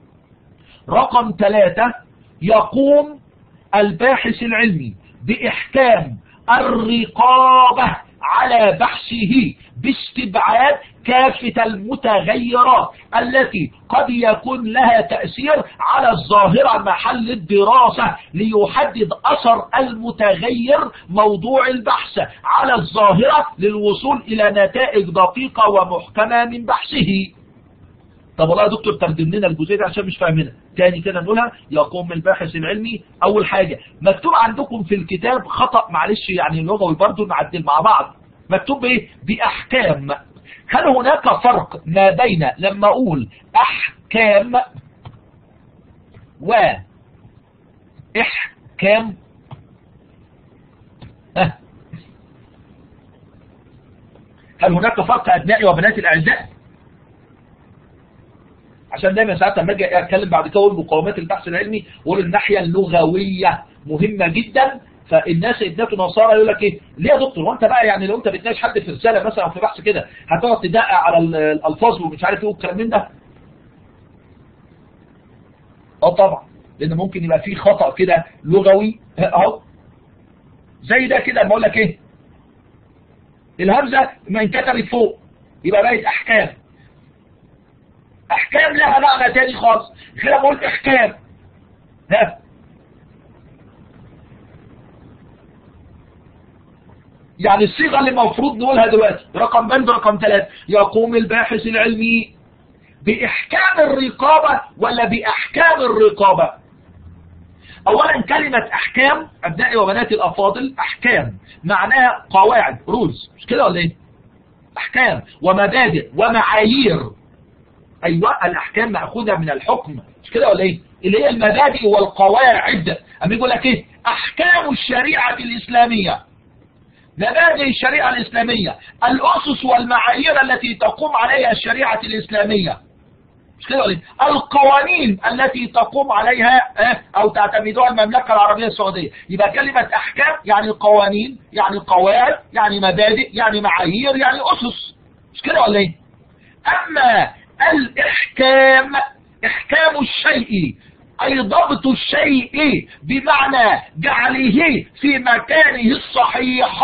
رقم ثلاثة يقوم الباحث العلمي بإحكام الرقابة على بحثه باستبعاد كافة المتغيرات التي قد يكون لها تأثير على الظاهرة محل الدراسة ليحدد أثر المتغير موضوع البحث على الظاهرة للوصول إلى نتائج دقيقة ومحكمة من بحثه طب والله يا دكتور ترجم لنا الجزئيه دي عشان مش فاهمينها تاني كده نقولها يقوم الباحث العلمي اول حاجه مكتوب عندكم في الكتاب خطا معلش يعني لغوي برضه نعدل مع بعض مكتوب ايه باحكام هل هناك فرق ما بين لما اقول احكام و احكام هل هناك فرق ابنائي وبناتي الاعزاء عشان دايما ساعات لما اجي اتكلم بعد كده اقول مقاومات البحث العلمي واقول الناحيه اللغويه مهمه جدا فالناس ادته نصارى يقول لك ايه ليه يا دكتور وانت بقى يعني لو انت بتناقش حد في رساله مثلا او في بحث كده هتقعد تدقق على الالفاظ ومش عارف ايه والكلام من ده اه طبعا لان ممكن يبقى في خطا كده لغوي اهو زي ده كده لما اقول لك ايه الهمزه ما انكتبت فوق يبقى بقت احكام احكام لها معنى تاني خالص غير ما قلت احكام ها يعني الصيغة اللي المفروض نقولها دلوقتي رقم بند رقم ثلاثة يقوم الباحث العلمي بإحكام الرقابة ولا بأحكام الرقابة اولا كلمة احكام ابنائي وبناتي الافاضل احكام معناها قواعد رولز مش كده ولا ايه احكام ومبادئ ومعايير ايوه الاحكام ماخوذه من الحكم مش كده ولا ايه اللي هي المبادئ والقواعد اما يقول لك ايه احكام الشريعه الاسلاميه مبادئ الشريعه الاسلاميه الاسس والمعايير التي تقوم عليها الشريعه الاسلاميه مش كده ولا ايه القوانين التي تقوم عليها او تعتمدها المملكه العربيه السعوديه يبقى كلمه احكام يعني قوانين يعني قواعد يعني مبادئ يعني معايير يعني اسس مش كده ولا ايه اما الإحكام إحكام الشيء أي ضبط الشيء بمعنى جعله في مكانه الصحيح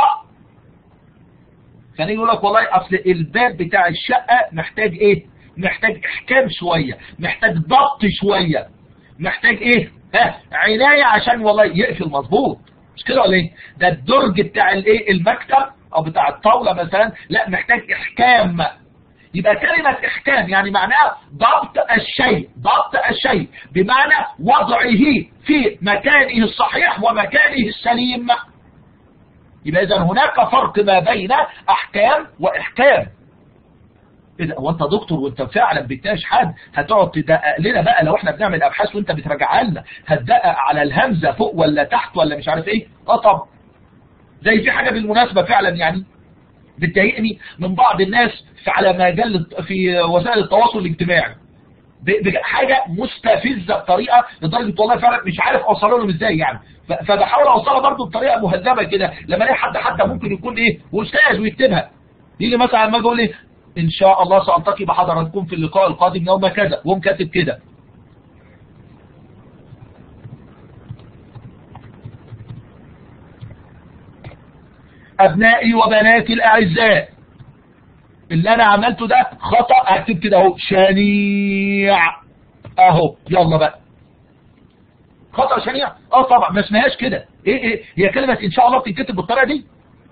كان يقول لك والله أصل الباب بتاع الشقة محتاج إيه محتاج إحكام شوية محتاج ضبط شوية محتاج إيه ها عناية عشان والله يقفل مظبوط مش كده ولا إيه ده الدرج بتاع الإيه المكتب أو بتاع الطاولة مثلا لا محتاج إحكام يبقى كلمة إحكام يعني معناها ضبط الشيء ضبط الشيء بمعنى وضعه في مكانه الصحيح ومكانه السليم يبقى إذا هناك فرق ما بين أحكام وإحكام إذا وانت دكتور وانت فعلا بتناقش حد هتقعد تدقق لنا بقى لو احنا بنعمل ابحاث وانت بتراجعها لنا هتدقق على الهمزه فوق ولا تحت ولا مش عارف ايه اه طب زي في حاجه بالمناسبه فعلا يعني بتضايقني من بعض الناس على مجال في وسائل التواصل الاجتماعي حاجة مستفزة بطريقة لدرجة والله فعلا مش عارف اوصلها لهم ازاي يعني فبحاول اوصلها برضه بطريقة مهذبة كده لما الاقي حد حتى ممكن يكون ايه استاذ ويكتبها يجي مثلا لما اجي اقول ايه ان شاء الله سالتقي بحضراتكم في اللقاء القادم يوم كذا وهم كاتب كده ابنائي وبناتي الاعزاء اللي انا عملته ده خطأ اكتب كده اهو شنيع اهو يلا بقى خطأ شنيع اه طبعا ما اسمهاش كده ايه ايه هي كلمة ان شاء الله بتنكتب بالطريقة دي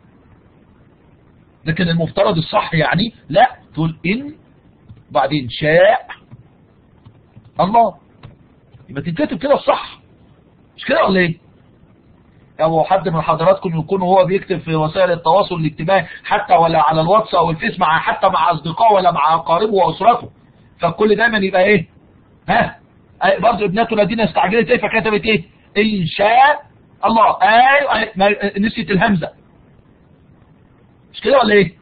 لكن المفترض الصح يعني لا تقول ان بعدين شاء الله يبقى تنكتب كده الصح مش كده ولا ايه او حد من حضراتكم يكون هو بيكتب في وسائل التواصل الاجتماعي حتى ولا على الواتس او الفيس مع حتى مع اصدقائه ولا مع اقاربه واسرته فالكل دايما يبقى ايه ها برضه ابنته الذين استعجلت ايه فكتبت ايه ان شاء الله ايوه نسيت الهمزه مش كده ولا ايه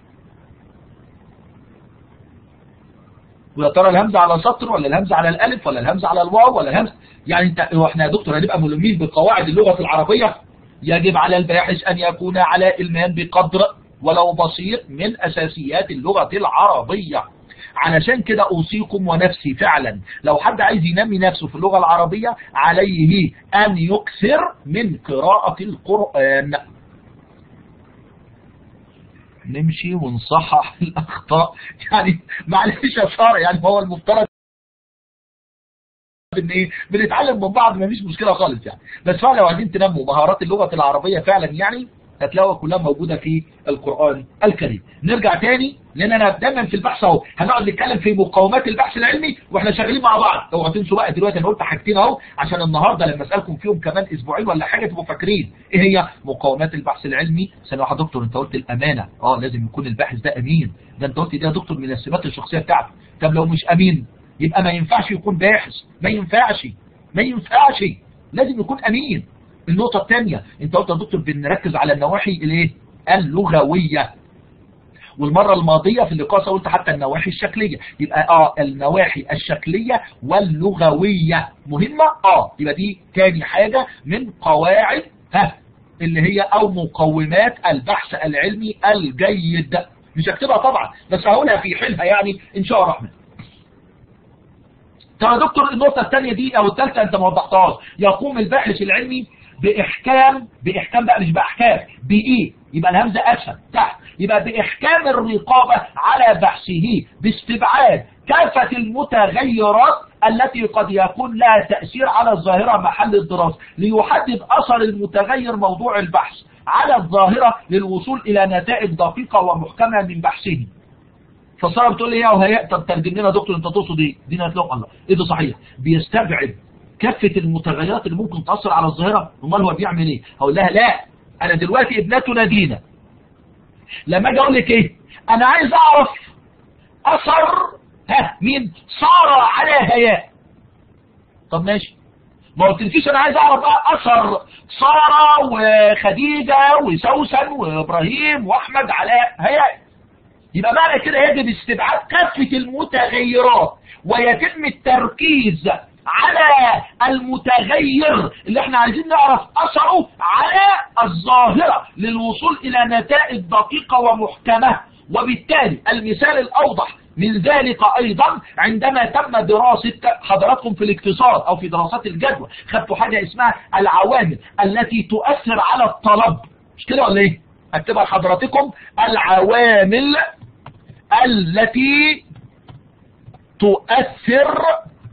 ويا ترى الهمزه على سطر ولا الهمزه على الالف ولا الهمزه على الواو ولا الهمزه يعني انت احنا يا دكتور هنبقى ملمين بقواعد اللغه العربيه يجب على الباحث أن يكون على علمان بقدر ولو بسيط من أساسيات اللغة العربية علشان كده أوصيكم ونفسي فعلا لو حد عايز ينمي نفسه في اللغة العربية عليه أن يكثر من قراءة القرآن نمشي ونصحح الأخطاء يعني معلش يا سارة يعني هو المفترض ان ايه بنتعلم من بعض ما فيش مشكله خالص يعني بس فعلا لو عايزين تنموا مهارات اللغه العربيه فعلا يعني هتلاقوها كلها موجوده في القران الكريم نرجع تاني لان انا دايما في البحث اهو هنقعد نتكلم في مقومات البحث العلمي واحنا شغالين مع بعض اوعوا تنسوا بقى دلوقتي انا قلت حاجتين اهو عشان النهارده لما اسالكم فيهم كمان اسبوعين ولا حاجه تبقوا فاكرين ايه هي مقومات البحث العلمي ثانيه واحده دكتور انت قلت الامانه اه لازم يكون الباحث ده امين ده انت قلت ده يا دكتور من السمات الشخصيه بتاعته طب لو مش امين يبقى ما ينفعش يكون باحث ما ينفعش ما ينفعش لازم يكون امين النقطة الثانية انت قلت يا دكتور بنركز على النواحي الايه اللغوية والمرة الماضية في اللقاء قلت حتى النواحي الشكلية يبقى اه النواحي الشكلية واللغوية مهمة اه يبقى دي تاني حاجة من قواعد ها اللي هي او مقومات البحث العلمي الجيد مش هكتبها طبعا بس هقولها في حينها يعني ان شاء الله الرحمن ترى دكتور النقطة الثانية دي او الثالثة انت ما وضحتهاش يقوم الباحث العلمي باحكام باحكام بقى مش باحكام بايه يبقى الهمزة اسفل تحت يبقى باحكام الرقابة على بحثه باستبعاد كافة المتغيرات التي قد يكون لها تأثير على الظاهرة محل الدراسة ليحدد أثر المتغير موضوع البحث على الظاهرة للوصول إلى نتائج دقيقة ومحكمة من بحثه فالصلاة بتقول لي ايه وهي طب ترجم لنا دكتور انت تقصد ايه دي هتلاقوا الله ايه ده صحيح بيستبعد كافة المتغيرات اللي ممكن تأثر على الظاهرة امال هو بيعمل ايه هقول لها لا انا دلوقتي ابنتنا دينا لما اجي اقول لك ايه انا عايز اعرف اثر ها مين صار على هياء طب ماشي ما قلتلكيش انا عايز اعرف بقى اثر ساره وخديجه وسوسن وابراهيم واحمد على هياء يبقى معنى كده يجب استبعاد كافه المتغيرات ويتم التركيز على المتغير اللي احنا عايزين نعرف اثره على الظاهره للوصول الى نتائج دقيقه ومحكمه وبالتالي المثال الاوضح من ذلك ايضا عندما تم دراسة حضراتكم في الاقتصاد او في دراسات الجدوى خدتوا حاجة اسمها العوامل التي تؤثر على الطلب مش كده ولا ايه اكتبها لحضراتكم العوامل التي تؤثر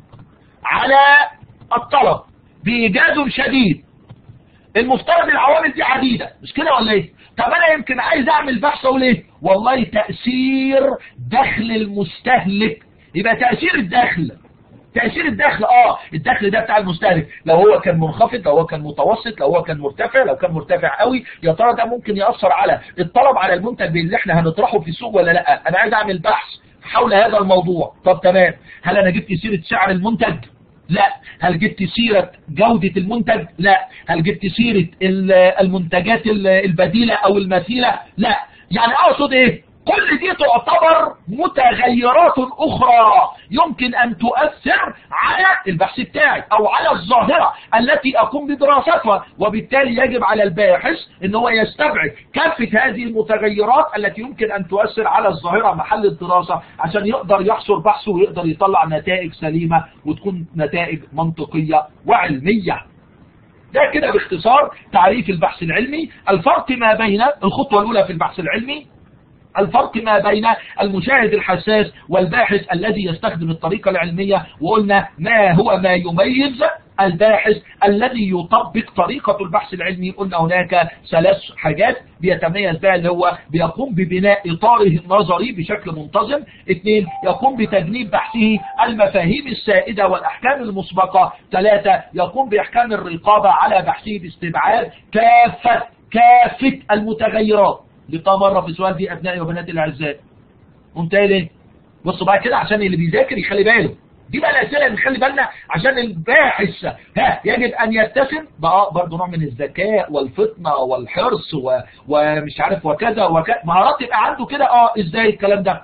على الطلب بإيجاد شديد المفترض العوامل دي عديدة مش كده ولا ايه طب انا يمكن عايز اعمل بحث اقول ايه والله تأثير دخل المستهلك يبقى تأثير الدخل تأثير الدخل اه الدخل ده بتاع المستهلك لو هو كان منخفض لو هو كان متوسط لو هو كان مرتفع لو كان مرتفع قوي يا ترى ده ممكن يأثر على الطلب على المنتج اللي احنا هنطرحه في السوق ولا لا انا عايز اعمل بحث حول هذا الموضوع طب تمام هل انا جبت سيرة سعر المنتج لا هل جبت سيرة جودة المنتج لا هل جبت سيرة المنتجات البديلة او المثيلة لا يعني اقصد ايه كل دي تعتبر متغيرات اخرى يمكن ان تؤثر على البحث بتاعي او على الظاهرة التي اقوم بدراستها وبالتالي يجب على الباحث ان هو يستبعد كافة هذه المتغيرات التي يمكن ان تؤثر على الظاهرة محل الدراسة عشان يقدر يحصر بحثه ويقدر يطلع نتائج سليمة وتكون نتائج منطقية وعلمية ده كده باختصار تعريف البحث العلمي الفرق ما بين الخطوة الاولى في البحث العلمي الفرق ما بين المشاهد الحساس والباحث الذي يستخدم الطريقة العلمية وقلنا ما هو ما يميز الباحث الذي يطبق طريقة البحث العلمي قلنا هناك ثلاث حاجات بيتميز بها اللي هو بيقوم ببناء إطاره النظري بشكل منتظم اثنين يقوم بتجنيب بحثه المفاهيم السائدة والأحكام المسبقة ثلاثة يقوم بإحكام الرقابة على بحثه باستبعاد كافة كافة المتغيرات لقاء مرة في سؤال دي أبنائي وبناتي الأعزاء قمت قايل ايه بصوا بقى كده عشان اللي بيذاكر يخلي باله دي بقى الأسئلة اللي نخلي بالنا عشان الباحث ها يجب أن يتسم بقى برضه نوع من الذكاء والفطنة والحرص و... ومش عارف وكذا وكذا مهارات يبقى عنده كده اه ازاي الكلام ده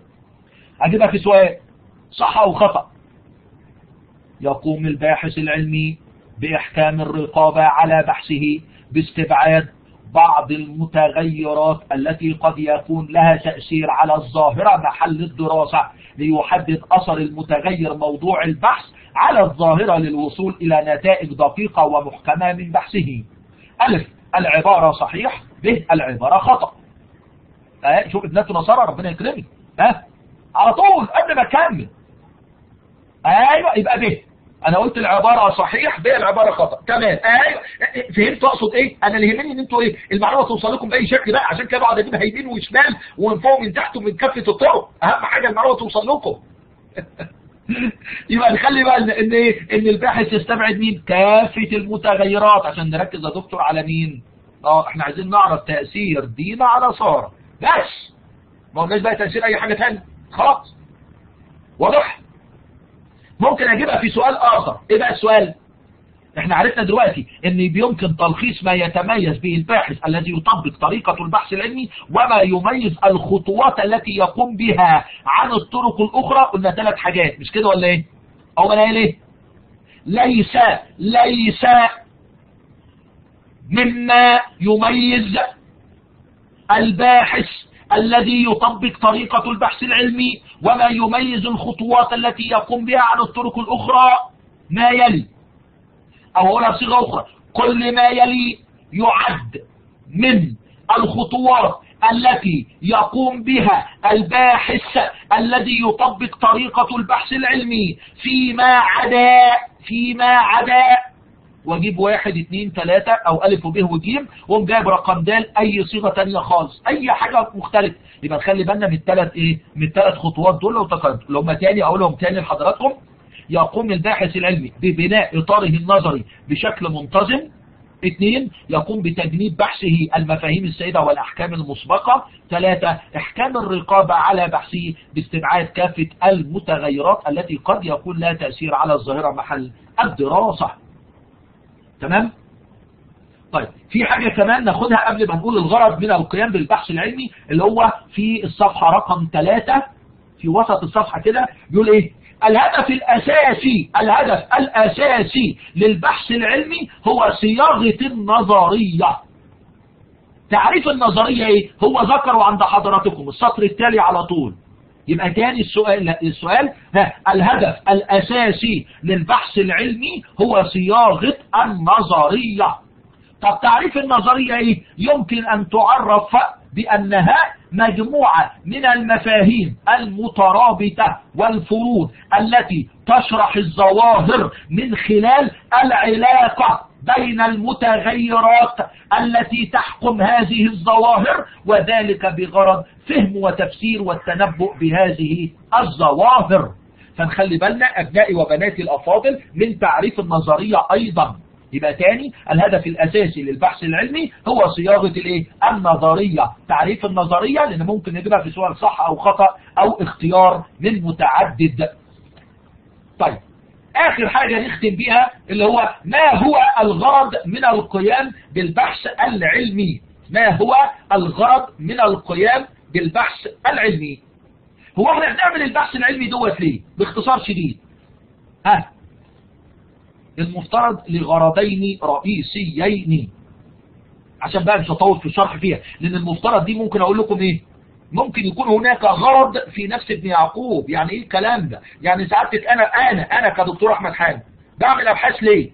هجيبها في سؤال صح أو خطأ يقوم الباحث العلمي بإحكام الرقابة على بحثه باستبعاد بعض المتغيرات التي قد يكون لها تأثير على الظاهرة محل الدراسة ليحدد أثر المتغير موضوع البحث على الظاهرة للوصول إلى نتائج دقيقة ومحكمة من بحثه ألف العبارة صحيح ب العبارة خطأ أه شوف ابنته نصارى ربنا يكرمك أه على طول قبل ما أكمل أيوة يبقى به انا قلت العبارة صحيح بقى العبارة خطأ تمام ايوه فهمت اقصد ايه انا اللي يهمني ان انتوا ايه المعلومة توصل لكم باي شكل بقى عشان كده بقعد اجيبها يمين وشمال ومن فوق ومن تحت ومن كافة الطرق اهم حاجة المعلومة توصل لكم يبقى نخلي بقى ان ايه ان الباحث يستبعد مين كافة المتغيرات عشان نركز يا دكتور على مين اه احنا عايزين نعرف تأثير دينا على سارة بس ما قلناش بقى تأثير اي حاجة تانية خلاص واضح ممكن اجيبها في سؤال اخر ايه بقى السؤال احنا عرفنا دلوقتي ان بيمكن تلخيص ما يتميز به الباحث الذي يطبق طريقة البحث العلمي وما يميز الخطوات التي يقوم بها عن الطرق الاخرى قلنا ثلاث حاجات مش كده ولا ايه او ما ايه ليس ليس مما يميز الباحث الذي يطبق طريقة البحث العلمي وما يميز الخطوات التي يقوم بها عن الطرق الأخرى ما يلي أو هنا صيغة أخرى كل ما يلي يعد من الخطوات التي يقوم بها الباحث الذي يطبق طريقة البحث العلمي فيما عدا فيما عدا واجيب واحد اتنين تلاتة او الف وب وجيم وقوم جايب رقم دال اي صيغة تانية خالص اي حاجة مختلفة يبقى نخلي بالنا من التلات ايه من التلات خطوات دول لو تقدم لو هم تاني اقولهم تاني لحضراتكم يقوم الباحث العلمي ببناء إطاره النظري بشكل منتظم اثنين يقوم بتجنيب بحثه المفاهيم السيدة والأحكام المسبقة ثلاثة إحكام الرقابة على بحثه باستبعاد كافة المتغيرات التي قد يكون لها تأثير على الظاهرة محل الدراسة تمام؟ طيب في حاجة كمان ناخدها قبل ما نقول الغرض من القيام بالبحث العلمي اللي هو في الصفحة رقم ثلاثة في وسط الصفحة كده بيقول ايه الهدف الأساسي الهدف الأساسي للبحث العلمي هو صياغة النظرية تعريف النظرية ايه هو ذكروا عند حضراتكم السطر التالي على طول يبقى تاني السؤال السؤال ها الهدف الأساسي للبحث العلمي هو صياغة النظرية طب تعريف النظرية ايه يمكن ان تعرف بانها مجموعة من المفاهيم المترابطة والفروض التي تشرح الظواهر من خلال العلاقة بين المتغيرات التي تحكم هذه الظواهر وذلك بغرض فهم وتفسير والتنبؤ بهذه الظواهر فنخلي بالنا أبنائي وبناتي الأفاضل من تعريف النظرية أيضا يبقى تاني الهدف الأساسي للبحث العلمي هو صياغة الايه النظرية تعريف النظرية لأن ممكن نجيبها في سؤال صح أو خطأ أو اختيار من متعدد طيب آخر حاجة نختم بيها اللي هو ما هو الغرض من القيام بالبحث العلمي ما هو الغرض من القيام بالبحث العلمي هو احنا بنعمل البحث العلمي دوت ليه باختصار شديد ها المفترض لغرضين رئيسيين عشان بقى مش هطول في الشرح فيها لان المفترض دي ممكن اقول لكم ايه ممكن يكون هناك غرض في نفس ابن يعقوب يعني ايه الكلام ده يعني سعادتك انا انا انا كدكتور احمد حامد بعمل ابحاث ليه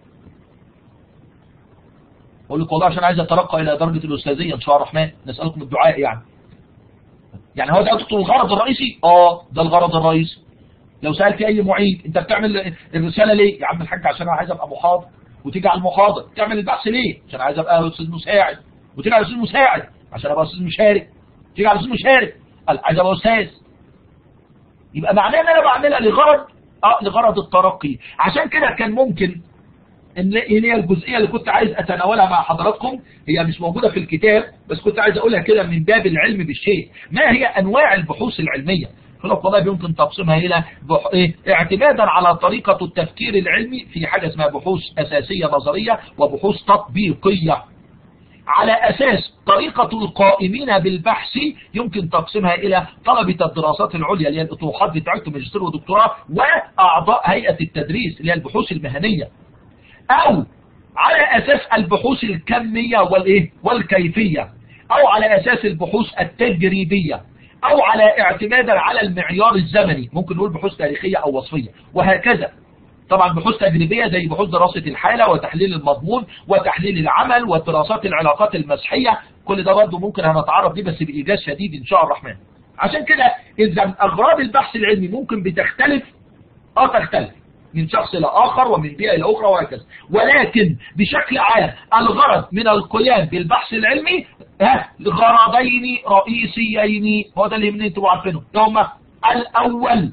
اقول لك والله عشان عايز اترقى الى درجه الاستاذيه ان شاء الله الرحمن نسالكم الدعاء يعني يعني هو ده دكتور الغرض الرئيسي اه ده الغرض الرئيسي لو سألت أي معيد أنت بتعمل الرسالة ليه يا عم الحاج عشان أنا عايز أبقى محاضر وتيجي على المحاضر تعمل البحث ليه عشان عايز أبقى أستاذ مساعد وتيجي على أستاذ مساعد عشان أبقى أستاذ مشارك تيجي على أستاذ مشارك قال عايز أبقى أستاذ يبقى معناه إن أنا بعملها لغرض أه لغرض الترقي عشان كده كان ممكن ان هي الجزئية اللي كنت عايز اتناولها مع حضراتكم هي مش موجودة في الكتاب بس كنت عايز اقولها كده من باب العلم بالشيء ما هي انواع البحوث العلمية خلاف والله يمكن تقسيمها إلى بح... إيه؟ اعتمادا على طريقة التفكير العلمي في حاجة اسمها بحوث أساسية نظرية وبحوث تطبيقية على أساس طريقة القائمين بالبحث يمكن تقسيمها إلى طلبة الدراسات العليا اللي هي الأطروحات بتاعتهم ماجستير ودكتوراه وأعضاء هيئة التدريس اللي هي البحوث المهنية أو على أساس البحوث الكمية والإيه والكيفية أو على أساس البحوث التجريبية او على اعتمادا على المعيار الزمني ممكن نقول بحوث تاريخية او وصفية وهكذا طبعا بحوث تجريبية زي بحوث دراسة الحالة وتحليل المضمون وتحليل العمل ودراسات العلاقات المسحية كل ده برضه ممكن هنتعرض ليه بس بإيجاز شديد إن شاء الرحمن عشان كده إذا أغراض البحث العلمي ممكن بتختلف أو تختلف من شخص إلى آخر ومن بيئة إلى أخرى وهكذا ولكن بشكل عام الغرض من القيام بالبحث العلمي ها غرضين رئيسيين هو ده اللي من انتوا عارفينه هما الأول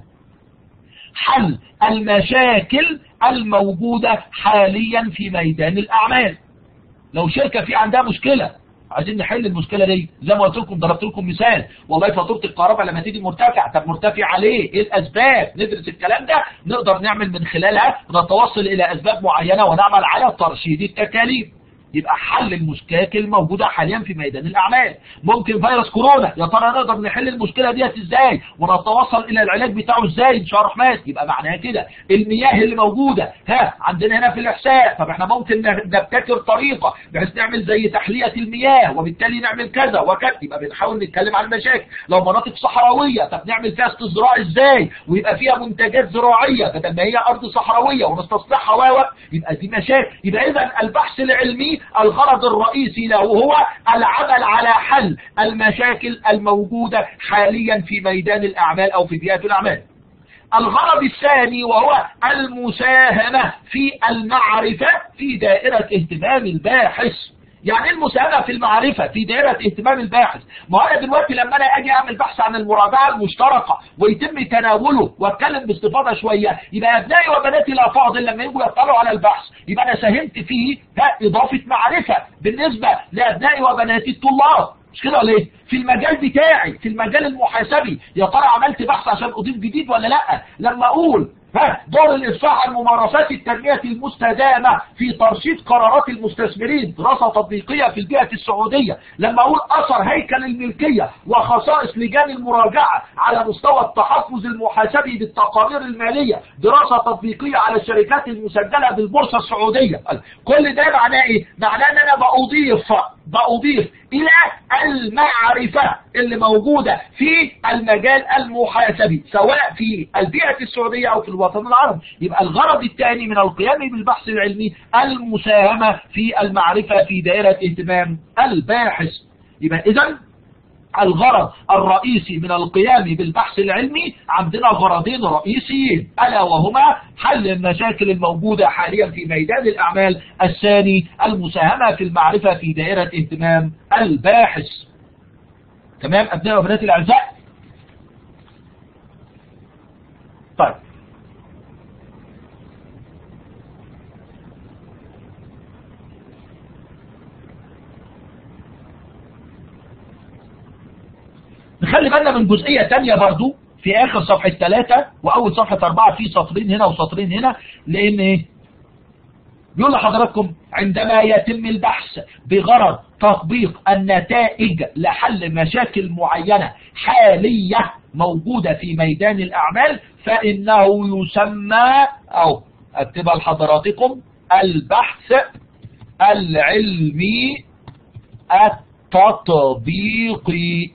حل المشاكل الموجودة حاليا في ميدان الأعمال لو شركة في عندها مشكلة عايزين نحل المشكلة دي زي ما قلت لكم ضربت لكم مثال والله فاتورة الكهرباء لما تيجي مرتفع طب مرتفع عليه ايه الاسباب ندرس الكلام ده نقدر نعمل من خلالها نتوصل الى اسباب معينة ونعمل على ترشيد التكاليف يبقى حل المشكلات الموجودة حاليا في ميدان الأعمال ممكن فيروس كورونا يا ترى نقدر نحل المشكلة ديت ازاي ونتوصل إلى العلاج بتاعه ازاي إن شاء الله الرحمن يبقى معناها كده المياه اللي موجودة ها عندنا هنا في الإحساء طب احنا ممكن نبتكر طريقة بحيث نعمل زي تحلية المياه وبالتالي نعمل كذا وكذا يبقى بنحاول نتكلم عن المشاكل لو مناطق صحراوية طب نعمل فيها استزراع ازاي ويبقى فيها منتجات زراعية بدل ما هي أرض صحراوية ونستصلحها و يبقى دي مشاكل يبقى إذا البحث العلمي الغرض الرئيسي له هو العمل على حل المشاكل الموجودة حاليا في ميدان الأعمال أو في بيئة الأعمال الغرض الثاني وهو المساهمة في المعرفة في دائرة اهتمام الباحث يعني ايه المساهمة في المعرفة في دائرة اهتمام الباحث ما انا دلوقتي لما انا اجي اعمل بحث عن المراجعة المشتركة ويتم تناوله واتكلم باستفاضة شوية يبقى ابنائي وبناتي الافاضل لما يجوا يطلعوا على البحث يبقى انا ساهمت فيه ها اضافة معرفة بالنسبة لابنائي وبناتي الطلاب مش كده ولا ايه في المجال بتاعي في المجال المحاسبي يا ترى عملت بحث عشان اضيف جديد ولا لا لما اقول ها دور الإصلاح عن ممارسات التنمية المستدامة في ترشيد قرارات المستثمرين دراسة تطبيقية في البيئة السعودية لما أقول أثر هيكل الملكية وخصائص لجان المراجعة على مستوى التحفظ المحاسبي بالتقارير المالية دراسة تطبيقية على الشركات المسجلة بالبورصة السعودية كل ده معناه إيه؟ معناه أن أنا بأضيف بأضيف إلى المعرفة اللي موجودة في المجال المحاسبي سواء في البيئة السعودية أو في الوطن العربي يبقى الغرض الثاني من القيام بالبحث العلمي المساهمة في المعرفة في دائرة اهتمام الباحث يبقى إذا الغرض الرئيسي من القيام بالبحث العلمي عندنا غرضين رئيسيين ألا وهما حل المشاكل الموجودة حاليا في ميدان الأعمال الثاني المساهمة في المعرفة في دائرة اهتمام الباحث تمام أبناء وبناتي الأعزاء طيب نخلي بالنا من جزئية تانية برضو في آخر صفحة ثلاثة وأول صفحة أربعة في سطرين هنا وسطرين هنا لأن إيه؟ بيقول لحضراتكم عندما يتم البحث بغرض تطبيق النتائج لحل مشاكل معينة حالية موجودة في ميدان الأعمال فإنه يسمى أو أكتبها لحضراتكم البحث العلمي التطبيقي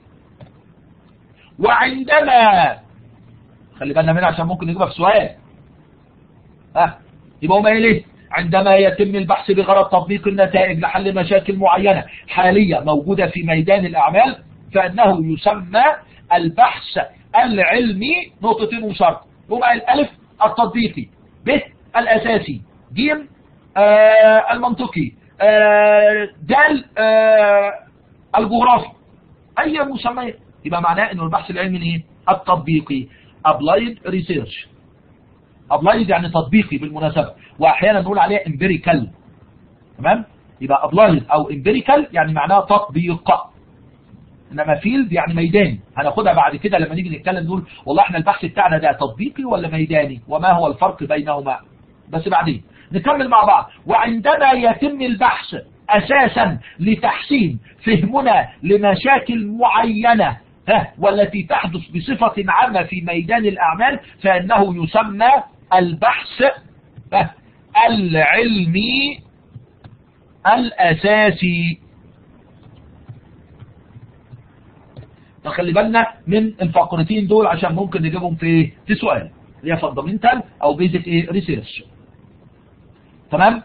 وعندما خلي بالنا منها عشان ممكن نجيبها في سؤال ها يبقى هما ايه عندما يتم البحث بغرض تطبيق النتائج لحل مشاكل معينة حالية موجودة في ميدان الأعمال فإنه يسمى البحث العلمي نقطتين وشرط هما الألف التطبيقي ب الأساسي ج آه المنطقي آه دال آه الجغرافي أي مسميات يبقى معناه انه البحث العلمي ايه التطبيقي applied research applied يعني تطبيقي بالمناسبة واحيانا نقول عليه empirical تمام يبقى applied او empirical يعني معناها تطبيق انما فيلد يعني ميداني هناخدها بعد كده لما نيجي نتكلم نقول والله احنا البحث بتاعنا ده تطبيقي ولا ميداني وما هو الفرق بينهما بس بعدين نكمل مع بعض وعندما يتم البحث اساسا لتحسين فهمنا لمشاكل معينة والتي تحدث بصفة عامة في ميدان الأعمال فإنه يسمى البحث العلمي الأساسي نخلي بالنا من الفقرتين دول عشان ممكن نجيبهم في في سؤال اللي هي فاندامنتال او بيزك ايه ريسيرش تمام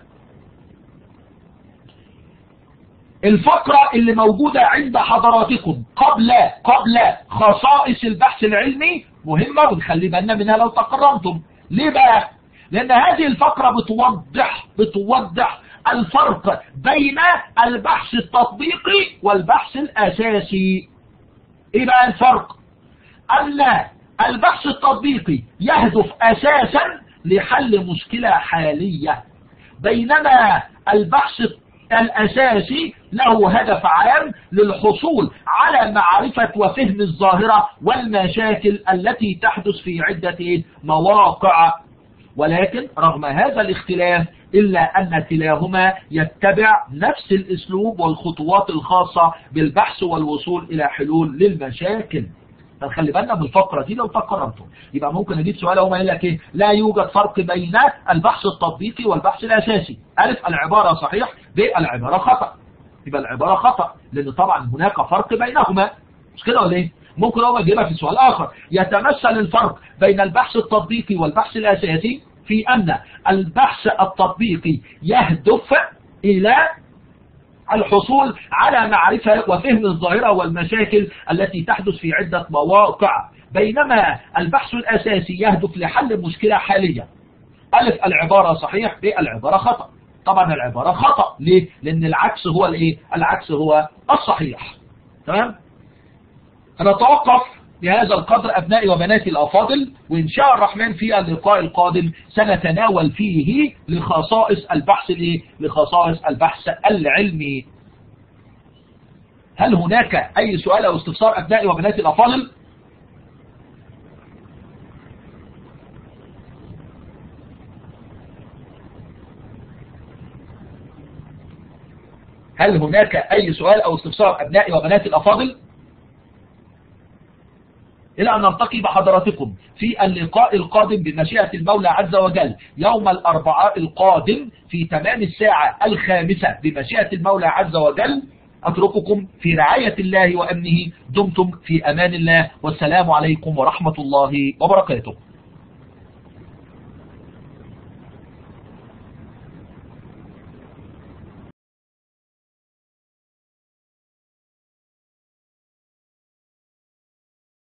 الفقرة اللي موجودة عند حضراتكم قبل قبل خصائص البحث العلمي مهمة ونخلي بالنا منها لو تقرمتم ليه بقى لان هذه الفقرة بتوضح بتوضح الفرق بين البحث التطبيقي والبحث الاساسي ايه بقى الفرق ان البحث التطبيقي يهدف اساسا لحل مشكلة حالية بينما البحث الأساسي له هدف عام للحصول على معرفة وفهم الظاهرة والمشاكل التي تحدث في عدة مواقع ولكن رغم هذا الاختلاف إلا أن كلاهما يتبع نفس الأسلوب والخطوات الخاصة بالبحث والوصول إلى حلول للمشاكل فخلي بالنا بالفقرة دي لو تقررتم يبقى ممكن نجيب سؤال هو يقول لك ايه لا يوجد فرق بين البحث التطبيقي والبحث الاساسي الف العبارة صحيح ب العبارة خطأ يبقى العبارة خطأ لان طبعا هناك فرق بينهما مش كده ولا ايه ممكن هو يجيبها في سؤال اخر يتمثل الفرق بين البحث التطبيقي والبحث الاساسي في ان البحث التطبيقي يهدف الى الحصول على معرفة وفهم الظاهرة والمشاكل التي تحدث في عدة مواقع بينما البحث الأساسي يهدف لحل مشكلة حالية ألف العبارة صحيح ب العبارة خطأ طبعا العبارة خطأ ليه لان العكس هو الايه العكس هو الصحيح تمام انا اتوقف بهذا القدر أبنائي وبناتي الأفاضل وإن شاء الرحمن في اللقاء القادم سنتناول فيه لخصائص البحث الايه لخصائص البحث العلمي هل هناك أي سؤال أو استفسار أبنائي وبناتي الأفاضل هل هناك أي سؤال أو استفسار أبنائي وبناتي الأفاضل إلى أن نلتقي بحضراتكم في اللقاء القادم بمشيئة المولى عز وجل يوم الأربعاء القادم في تمام الساعة الخامسة بمشيئة المولى عز وجل أترككم في رعاية الله وأمنه دمتم في أمان الله والسلام عليكم ورحمة الله وبركاته